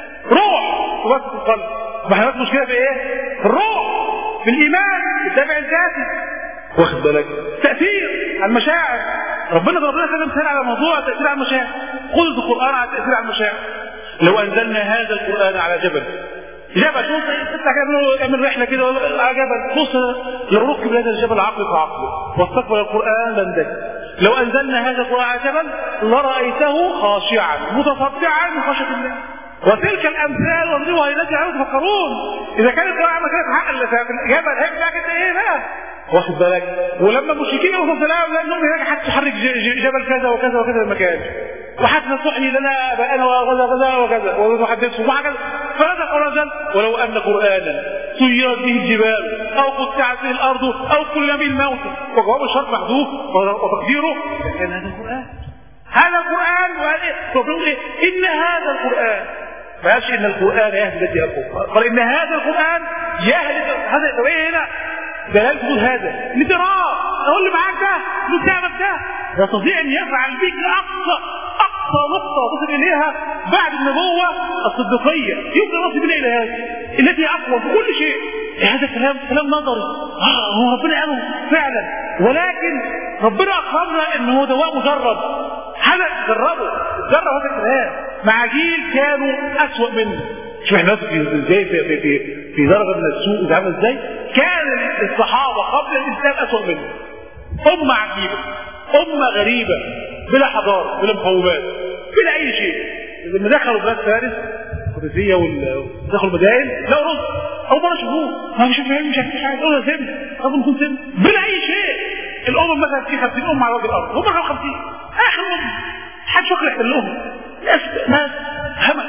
روح وبس في القلب ما احنا مشكله في ايه؟ في الروح في الايمان بالدافع الذاتي واخد بالك تاثير على المشاعر ربنا ضرب لنا كذا مثال على موضوع التاثير على المشاعر خذ القران على التاثير على المشاعر لو انزلنا هذا القران على جبل جبل شوف اطلع كده اعمل رحله كده على جبل بص لو ركب هذا الجبل عقل فعقله واستقبل القران لندك لو انزلنا هذا القران على جبل لرايته خاشعا متصدعا من خشيه الله وتلك الامثال واضربها للناس يعلمون يتفكرون اذا كان القران ما كانت عقل في الجبل هيك بقى كده ايه بقى واخد بالك ولما المشركين يوصلوا سلام لانهم هناك حد تحرك جبل كذا وكذا وكذا المكان وحتى تحيي لنا اباءنا وكذا وكذا وكذا ونحدثهم وهكذا فهذا القران ولو ان قرانا سيرت به الجبال او قطعت به الارض او كل به الموت وجواب الشرط محذوف وتقديره كان هذا القران هذا القران وقال ايه ان هذا القران ما قالش ان القران يهدي التي اقوم قال ان هذا القران يهدي هذا طب ايه هنا دلالة تقول هذا لتراه هو اللي معاك ده اللي بتاعك ده يستطيع ان يفعل بك اقصى اقصى نقطه تصل اليها بعد النبوه الصديقيه يمكن نصل بنا الى هذه التي اقوى في كل شيء هذا كلام كلام نظري آه هو ربنا قاله فعلا ولكن ربنا اكرمنا ان هو دواء مجرب هذا جربه جرب هذا الكلام مع جيل كانوا اسوأ منه شوف احنا ازاي في في في, في درجه من السوء ده عامل ازاي؟ كان الصحابه قبل الاسلام اسوء منه. امه عجيبه، امه غريبه بلا حضاره، بلا مقومات، بلا اي شيء. لما دخلوا بلاد فارس القدسيه ودخلوا المدائن لقوا رز اول مره شافوه ما مش فاهم مش عارفين حاجه قالوا سم اظن يكون سم بلا اي شيء الامم مثلا في 50 امه على وجه الارض هم كانوا 50 اخر امه محدش فاكر يحتلهم ناس ناس همل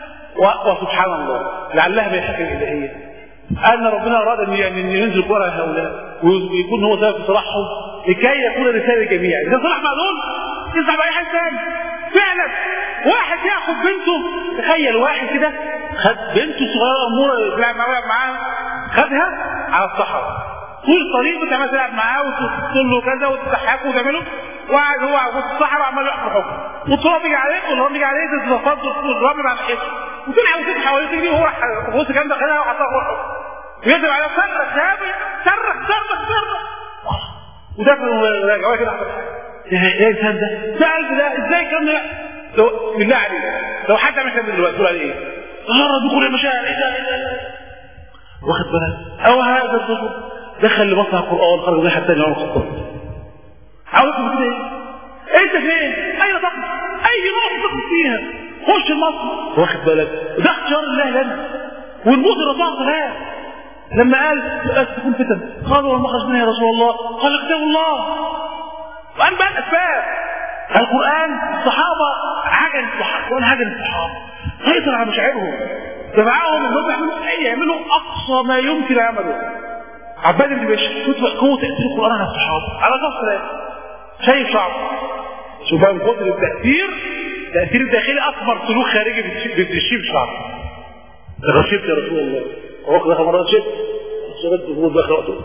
وسبحان الله لعلها من الحكم الالهيه ان ربنا اراد ان يعني ينزل قرى هؤلاء ويكون هو سبب في صلاحهم لكي يكون رساله للجميع اذا صلح مع دول يصلح باي حد ثاني فعلا واحد ياخد بنته تخيل واحد كده خد بنته صغيره اموره يلعب معاها خدها على الصحراء طول الطريق انت عمال تلعب معاه وتقول له كذا وتضحكه وتعمله وقاعد هو في الصحراء عمال يحفر حكم والتراب يجي عليه والرمل يجي عليه تتفضل الرمل على الحس وتلعب وتضحك حواليه تجري وهو بص كام ده خدها وحطها فوق الحكم ويضرب على صرخ صرخ صرخ صرخ ودفنوا رجعوها كده ايه الانسان ده؟ ده قلب ده ازاي كان لو بالله عليك لو حد عمل كده دلوقتي تقول عليه ايه؟ اه دخول المشاعر ايه ده ايه ده واخد بالك او هذا الرجل دخل لمصنع القران خرج من حتى الامام الخطاب عاوز كده ايه؟ انت فين؟ اين تقف؟ اي نقطه تقف فيها؟ خش المصنع واخد بالك ده اختيار الله لنا ونموت الرسول صلاه لما قال لا تكون فتن قالوا وما خرجنا يا رسول الله قال اكتبوا الله وقال بقى الاسباب القران الصحابه حاجه للصحابه القران حاجه للصحابه سيطر على مشاعرهم دفعهم انهم يعملوا ايه يعملوا اقصى ما يمكن عمله عباد بن بشر تطلق قوه تاثير القران على الصحابه على نص لا شيء صعب شوف بقى من كتر التاثير التاثير الداخلي اكبر سلوك خارجي بتشيب شعب غشبت يا رسول الله واخد اخر مره شفت شربت الظهور بقى وقته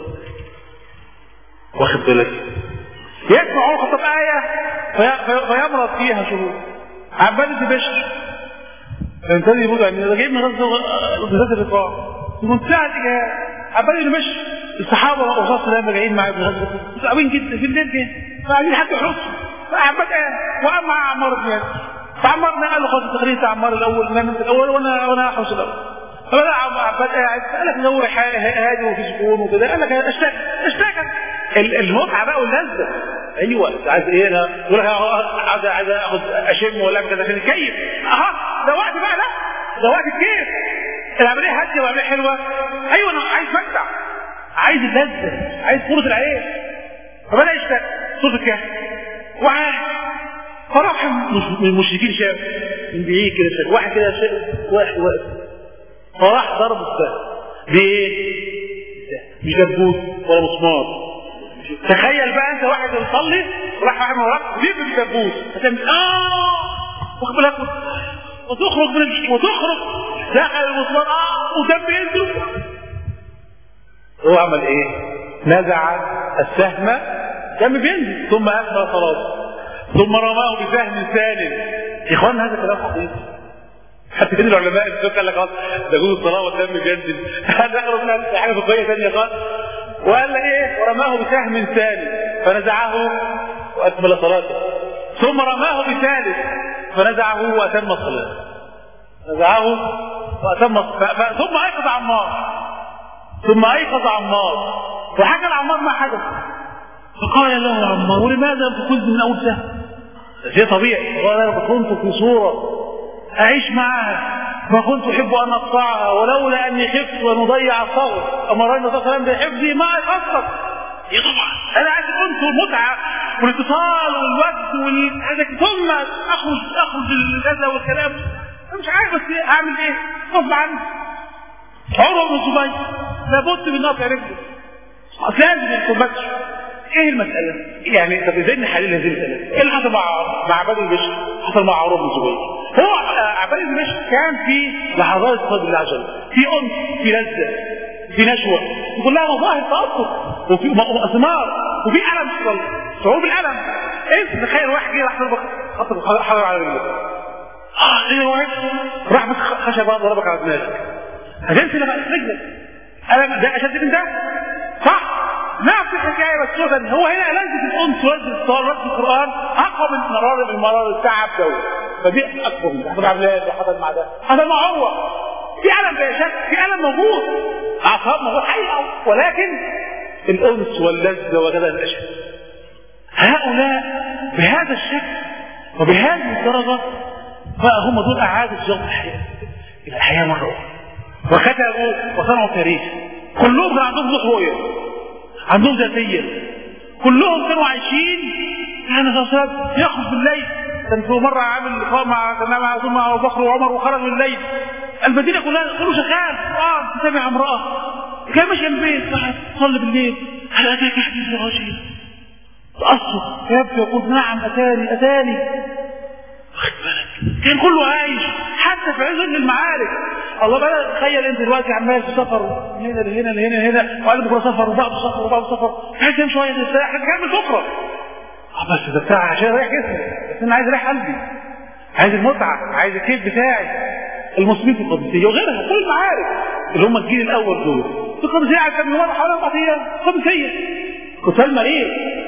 واخد بالك يسمع عمر الخطاب آية في... في... فيمرض فيها شهور عباد بن بشر فانتبه يقول يعني ده جايب من غزة غزة الرقاع في منتهى الإجهاد عباد بن بشر الصحابة والرسول صلى الله عليه وسلم جايين معاه ابن غزة متعبين جدا في الليل كده فقاعدين حتى يحرسوا فعباد قال وقام مع عمار بن ياسر فعمار قال له خلاص تخليه عمار الأول نام الأول وأنا وأنا أحرس الأول فبدا عباد قاعد قال لك جو هادي وفي سكون وكده قال لك اشتكى اشتكى المتعه بقى واللذه ايوه عايز ايه انا يقول لك عايز عايز اخد اشم ولا كذا عشان الكيف اها ده وقت بقى ده ده وقت الكيف العمليه هاديه وعمليه حلوه ايوه انا عايز متع عايز اللذه عايز قوه العين فبدا يشتكي صوت الكهف وعاه فراح من المشركين شاف من بعيد كده شاف واحد كده شاف واحد واقف فراح ضرب السهم بايه؟ مش دبوس ولا مسمار تخيل بقى انت واحد يصلي راح واحد وراك بيجيب الدبوس هتعمل اه واخد بالك وتخرج من المشكله وتخرج دخل المسمار اه ودم ينزل هو عمل ايه؟ نزع السهم دم بينزل ثم اكمل صلاته ثم رماه بسهم ثاني يا اخوان هذا كلام خطير حتى كده العلماء الفقه قال لك خلاص ده جوز الصلاه والدم بينزل دخلوا في حاجه فقهيه ثانيه خالص وقال لك ايه ورماه بسهم ثاني فنزعه واكمل صلاته ثم رماه بثالث فنزعه واتم الصلاه نزعه واتم ف... ف... ثم ايقظ عمار ثم ايقظ عمار وحكى العمار ما حدث فقال له عمار ولماذا تكذب من اول سهم شيء طبيعي قال انا كنت في صوره أعيش معها ما كنت أحب أن أقطعها ولولا أني خفت أن أضيع الصغر أمرني صلى الله عليه وسلم بحفظي ما أخصص يا طبعا أنا عايز كنت المتعة والاتصال والوقت وال... ثم أخرج أخرج الكذا والكلام أنا مش عارف بس أعمل إيه غصب عني عروة بن الزبير لابد من قطع رجله أصل لازم الكوباتش ايه المسألة؟ يعني طب ازاي نحلل هذه المسألة؟ ايه اللي حصل مع مع عباد البشر؟ حصل مع عروة بن الزبير. هو عباد البشر كان في لحظات صدر الله عز وجل، في انس، في لذة، في نشوة، كلها مظاهر تأثر، وفي ثمار، وفي ألم في القلب، شعور بالألم. انت تخيل واحد جه راح ضربك خطر حجر على رجلك. اه ايه واحد راح بس خشبة ضربك على دماغك. هتنسى لما رجلك. ألم ده أشد من ده؟ صح؟ نفس الحكايه بس شوفا هو هنا لذة الانس ولذة الصور ولذة القران اقوى من مرار المرار التعب دوت فدي اكبر من حصل مع بلاد حصل مع ده حصل مع عروه في الم لا شك في الم موجود اعصاب موجود حقيقه ولكن الانس واللذه وكذا الاشد هؤلاء بهذا الشكل وبهذه الدرجه بقى هم دول اعادوا صياغه الحياه الى الحياه مره اخرى وكتبوا وصنعوا تاريخ كلهم كان عندهم ذوق رؤيه عندهم ذاتية كلهم كانوا عايشين كان صلى الله عليه وسلم يخرج بالليل كان في مرة عامل لقاء مع كان مع ثم أبو بكر وعمر وخرج بالليل المدينة كلها كله شغال اه سامع امرأة كان ماشي البيت راح تصلي بالليل هل أتاك حديث الغاشية تأثر يبكي يقول نعم أتاني أتاني كان كله عايش حتى في عز المعارك الله بقى تخيل انت دلوقتي عمال في سفر من هنا لهنا لهنا لهنا وقال بكره سفر وبعد سفر وبعد سفر عايز تنام شويه ترتاح هتكمل بكره اه بس ده بتاع عشان رايح جسمي بس انا عايز اريح قلبي عايز المتعه عايز الكيف بتاعي المسلمين في القادسيه وغيرها كل المعارك اللي هم الجيل الاول دول في القادسيه كان يمر حوالي اربع ايام قادسيه قتال مريض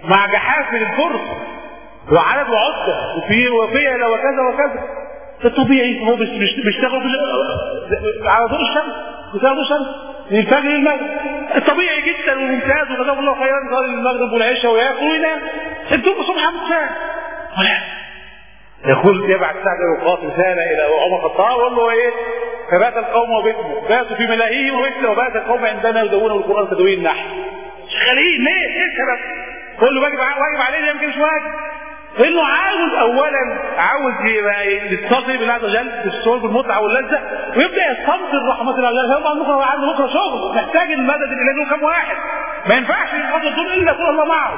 مع جحاف من الفرس وعدد وعدة وفي وفيلة وكذا وكذا ده طبيعي هو بيش- بيش- بيشتغلوا بال- على ضوء الشمس بيشتغلوا الشمس من الفجر للمغرب طبيعي جدا وممتاز وجزاهم الله خيرا يصلي المغرب والعشاء وياكل وينام انتم صبح مساء ولا يقول يبعث سعد وقاص رسالة إلى عمر الخطاب ويقول له إيه فبات القوم وبيتهم باتوا في ملاهيهم وبيتنا وبات القوم عندنا يدونون القرآن تدوين النحل شغالين ليه؟ ايه السبب؟ كل واجب واجب علينا يمكن مش واجب لانه عاوز اولا عاوز يبقى يتصل بالله عز وجل بالسرور بالمتعه واللذه ويبدا يستنصر رحمه الله عز وجل بكره عنده بكره شغل محتاج المدد الالهي له كام واحد ما ينفعش ينقضوا دول الا يكون الله معه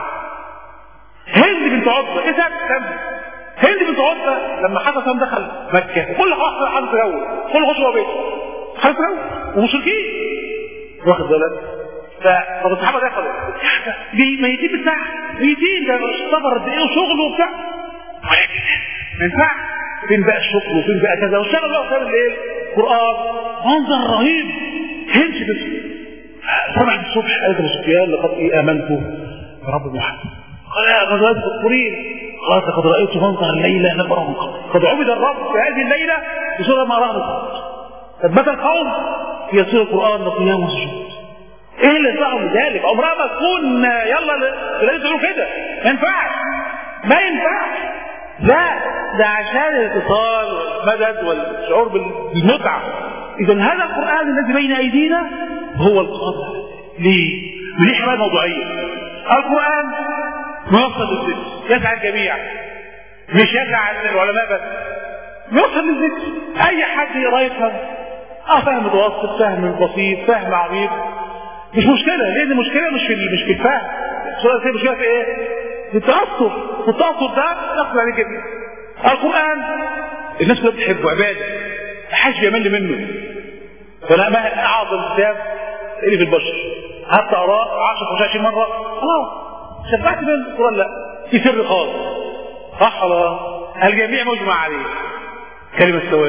هند بنت عتبه ايه سبب سبب هند بنت عتبه لما حسن سلام دخل مكه كل واحد حد تهوى كل خش هو بيته حد تهوى ومشركين واخد بالك ف- طب الصحابه دخلوا دي ميتين بالساعه ميتين ده سفر قد ايه وشغل وبتاع ولكن ما ينفعش فين بقى الشكر وفين بقى كذا واشتغل بقى قدام الايه؟ القران منظر رهيب هنش بس طبعا الصبح قالت ابو سفيان لقد ايه امنت برب محمد قال يا غزوات تذكرين قالت لقد رايت منظر الليله لم اره من قبل قد عبد الرب في هذه الليله بصوره ما راه من قبل ثبت القوم في يسير القران وقيام وسجود ايه اللي يدفعهم لذلك عمرها ما تكون يلا لازم تقولوا كده ما ينفعش ما ينفعش لا ده عشان الاتصال والمدد والشعور بالمتعه اذا هذا القران الذي بين ايدينا هو القران ليه؟ ليه حمايه موضوعيه القران موصل للذكر يسعى الجميع مش يسعى العلماء بس يوصل للذكر اي حد يقرا يفهم اه فهم متوسط فهم بسيط فهم عميق مش مشكلة لأن المشكلة مش في مش في الفهم السؤال في المشكلة في إيه؟ في التأثر في التأثر ده نقصد عليه جدا القرآن الناس كلها بتحبه عبادة محدش بيمل منه فأنا ما أعظم كتاب اللي في البشر حتى أقراه 10 15 مرة خلاص شبعت منه القرآن لا في سر خاص صح ولا لا؟ الجميع مجمع عليه كلمة سواء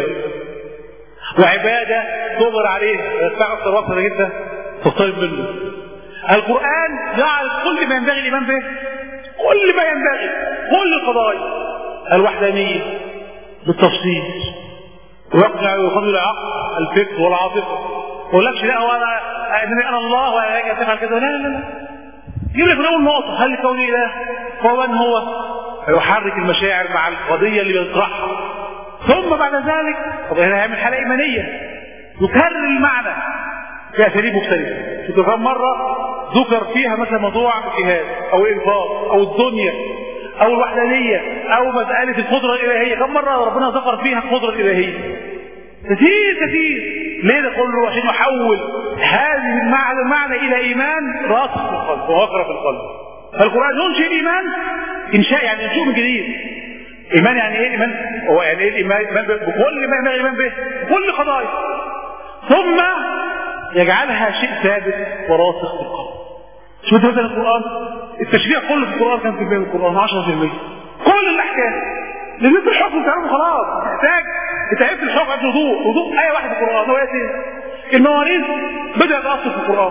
وعبادة تؤمر عليه يدفع الصراط جدا تطلب منه القرآن جعل كل ما ينبغي الإيمان به كل ما ينبغي كل القضايا الوحدانية بالتفصيل ويقنع ويقبل العقل الفكر والعاطفة ما يقولكش لا هو انا انني انا الله وانا اجي افعل كذا لا لا لا يجيب لك من اول نقطة هل كوني اله هو من هو يحرك المشاعر مع القضية اللي بيطرحها ثم بعد ذلك طب هنا هيعمل حالة إيمانية يكرر المعنى بأساليب مختلفة شوف كم مرة ذكر فيها مثلا موضوع الجهاد أو الإنفاق أو الدنيا أو الوحدانية أو مسألة القدرة الإلهية كم مرة ربنا ذكر فيها القدرة الإلهية كثير كثير ليه ده كله عشان يحول هذه المعنى المعنى إلى إيمان راسخ في القلب ووقر في القلب فالقرآن ينشئ الإيمان إنشاء يعني ينشئ من جديد إيمان يعني إيه إيمان هو يعني إيه الإيمان إيمان بكل ما ينبغي الإيمان به كل قضايا ثم يجعلها شيء ثابت وراسخ في القلب شوف مثلا القرآن التشريع كله في القرآن كان في بين القرآن 10% كل الأحكام لأن أنت الحكم تعرفه خلاص محتاج أنت عرفت الحكم عرفت وضوء وضوء آية واحدة في القرآن هو آية المواريث بدأت أصل في القرآن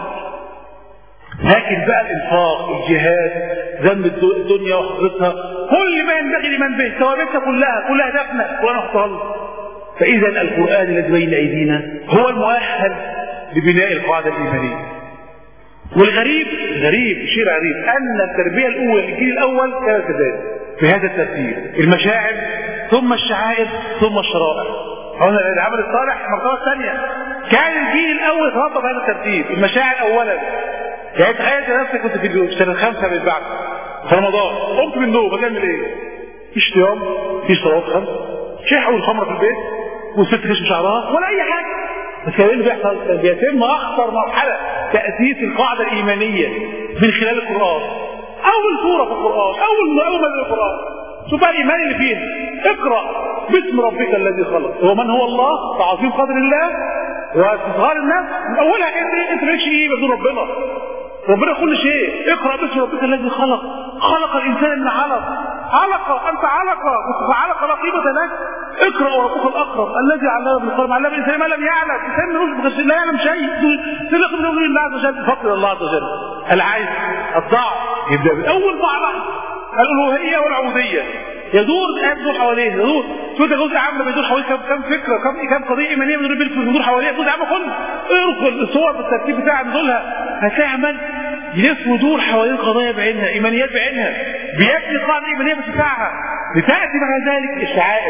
لكن بقى الانفاق الجهاد ذنب الدنيا وحضرتها كل ما ينبغي لمن به ثوابتها كلها كلها دفنه وانا احطها فاذا القران الذي بين ايدينا هو المؤهل لبناء القاعده الايمانيه والغريب غريب شيء غريب ان التربيه الاولى للجيل الاول كانت كذلك بهذا الترتيب المشاعر ثم الشعائر ثم الشرائع هنا العمل الصالح المرتبه الثانيه كان الجيل الاول يتربى بهذا الترتيب المشاعر اولا يعني تخيل نفسك كنت في سنه خمسه من بعد في رمضان قمت من النوم بتعمل ايه؟ في صيام في صلاه خمس شيء الخمره في البيت والست تكشف شعرها ولا اي حاجه بس كان اللي بيحصل كان بيتم اخطر مرحله تاسيس القاعده الايمانيه من خلال القران اول سوره في القران اول اول ما القران شوف بقى الايمان اللي فيها اقرا باسم ربك الذي خلق هو من هو الله تعظيم قدر الله واستصغار الناس من اولها انت انت مالكش ايه بدون ربنا ربنا كل شيء اقرا باسم ربك الذي خلق خلق الانسان من علق علقه انت علقه فعلقه لا قيمه لك اقرا وربك الاقرب الذي علم بالقلم علم الانسان ما لم يعلم الانسان ملوش لا يعلم شيء سبق من امر الله عز وجل بفضل الله عز وجل العجز الضعف يبدا باول ضعف الالوهيه والعبوديه يدور يدور حواليه يدور شو ده جزء عام بيدور حواليه كم كم فكره كم كم قضيه ايمانيه بيدور بيدور حواليه جزء عام كله اقرا الصور بالترتيب بتاع نزولها هتلاقي عمال يلف ويدور حوالين قضايا بعينها ايمانيات بعينها بيبني قاعده ايمانيه بتدفعها بتاتي مع ذلك الشعائر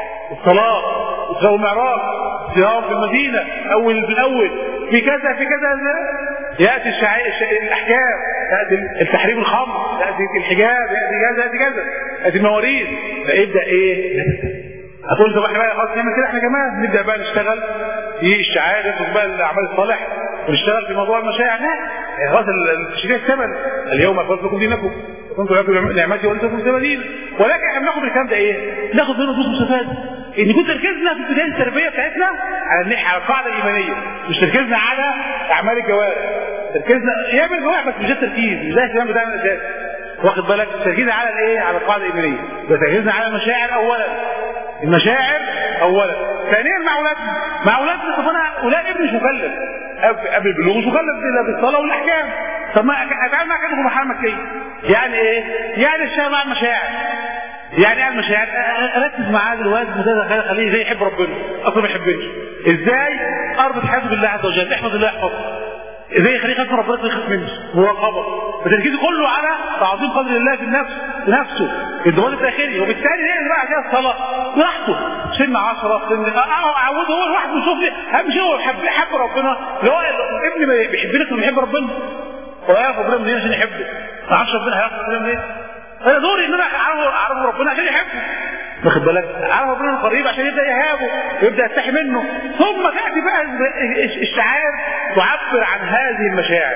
الصلاه الاسراء والمعراج صيام في المدينه اول بالاول في كذا في كذا ياتي الشعائر الاحكام ياتي التحريم الخمر ياتي الحجاب ياتي كذا ياتي كذا ياتي المواريث فيبدا ايه هتقول طب احنا بقى خلاص نعمل كده احنا كمان نبدا بقى نشتغل في الشعائر ناخد بقى الاعمال الصالح ونشتغل في موضوع المشاعر لا خلاص التشريع الثمن اليوم اكبرت لكم دينكم وكنتم لكم نعمتي ولتكم سبيل ولكن احنا بناخد الكلام ده ايه؟ ناخد منه دروس مستفاده ان كنت تركيزنا في ابتدائي التربيه بتاعتنا على الناحيه على القاعده الايمانيه مش تركيزنا على اعمال الجوارح تركيزنا يعمل الجوارح بس مش ده التركيز مش ده الاهتمام بتاعنا الاساسي واخد بالك تركيزنا على الايه؟ على القاعده الايمانيه تركيزنا على المشاعر اولا المشاعر اولا ثانيا مع اولادنا مع اولادنا طب انا اولاد ابني مش مكلف قبل البلوغ مش مكلف الا بالصلاه والاحكام طب ما اتعامل معاه كده في مرحله مكيه يعني ايه؟ يعني الشغل مع المشاعر يعني ايه المشاعر؟ اركز معاه دلوقتي مثلا خليه زي يحب ربنا اصلا ما يحبنيش ازاي؟ اربط حياته بالله عز وجل احفظ الله يحفظه ازاي يخليه يخاف من ربنا يخاف منه مراقبه فتركيزه كله على تعظيم قدر الله في النفس في نفسه الدول الداخلي وبالتالي ليه بقى كده الصلاه براحته سن 10 سن اعوده هو لوحده يشوف لي اهم شيء هو حب حب ربنا اللي هو ابني ما بيحبني اكتر بيحب ربنا هو يعرف ربنا منين عشان يحبه ما اعرفش ربنا هيعرف ربنا منين انا دوري ان انا اعرف اعرف ربنا عشان يحبه واخد بالك اعرف ربنا قريب عشان يبدا يهابه ويبدا يستحي منه ثم تاتي بقى الشعائر تعبر عن هذه المشاعر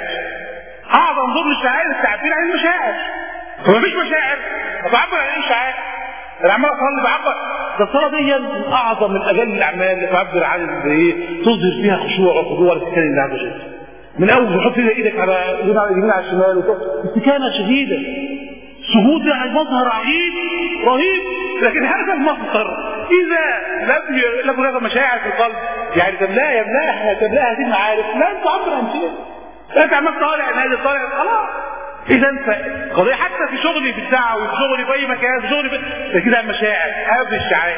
اعظم دور للشعائر التعبير عن المشاعر هو مفيش مشاعر تعبر عن ايه الشعائر انا عمال اصلي بعبر ده الصلاه دي من اعظم من اجل الاعمال اللي تعبر عن ايه تظهر فيها خشوع وخضوع لسكان الله عز وجل من اول تحط ايدك على اليمين على الشمال استكانه شديده شهود يعني مظهر عجيب رهيب لكن هذا المظهر اذا لم لم هناك مشاعر في القلب يعني تملاها يملاها تملاها هذه المعارف لا تعبر عن شيء لا انت عمال طالع نادي طالع خلاص اذا انت قضيه حتى في شغلي في الدعوه في شغلي في اي مكان في شغلي في تركيز على المشاعر قبل الشعائر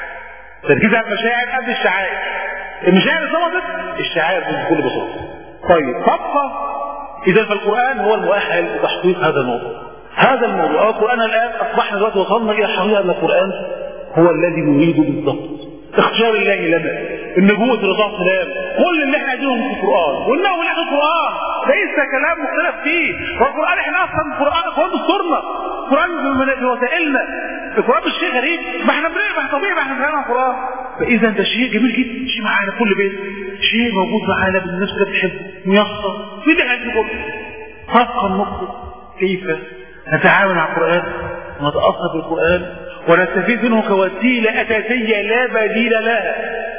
تركيز على المشاعر قبل الشعائر المشاعر ظبطت الشعائر بكل بساطه طيب تبقى اذا فالقران هو المؤهل لتحقيق هذا الموضوع هذا الموضوع القرآن الآن أصبحنا دلوقتي وصلنا إلى حقيقة أن القرآن هو الذي نريده بالضبط اختيار الله لنا النبوة رضا السلام كل اللي احنا عايزينه في القرآن قلنا من القرآن ليس كلام مختلف فيه والقرآن احنا اصلا القرآن القرآن دستورنا القرآن في وسائلنا القرآن مش شيء غريب ما احنا بنقرا ما طبيعي ما احنا بنقرا القرآن فإذا ده شيء جميل جدا شيء معانا في كل بيت شيء موجود معانا بالناس اللي بتحبه ميسر في اللي عايزين كله تبقى النقطة كيف نتعامل مع القرآن ونتأثر بالقرآن ونستفيد منه كوسيلة أساسية لا بديل لها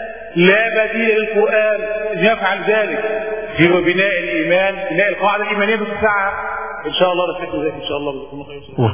لا بديل للقرآن أن يفعل ذلك في بناء الإيمان بناء القاعدة الإيمانية بتسعها إن شاء الله نستفيد ذلك إن شاء الله بكم خير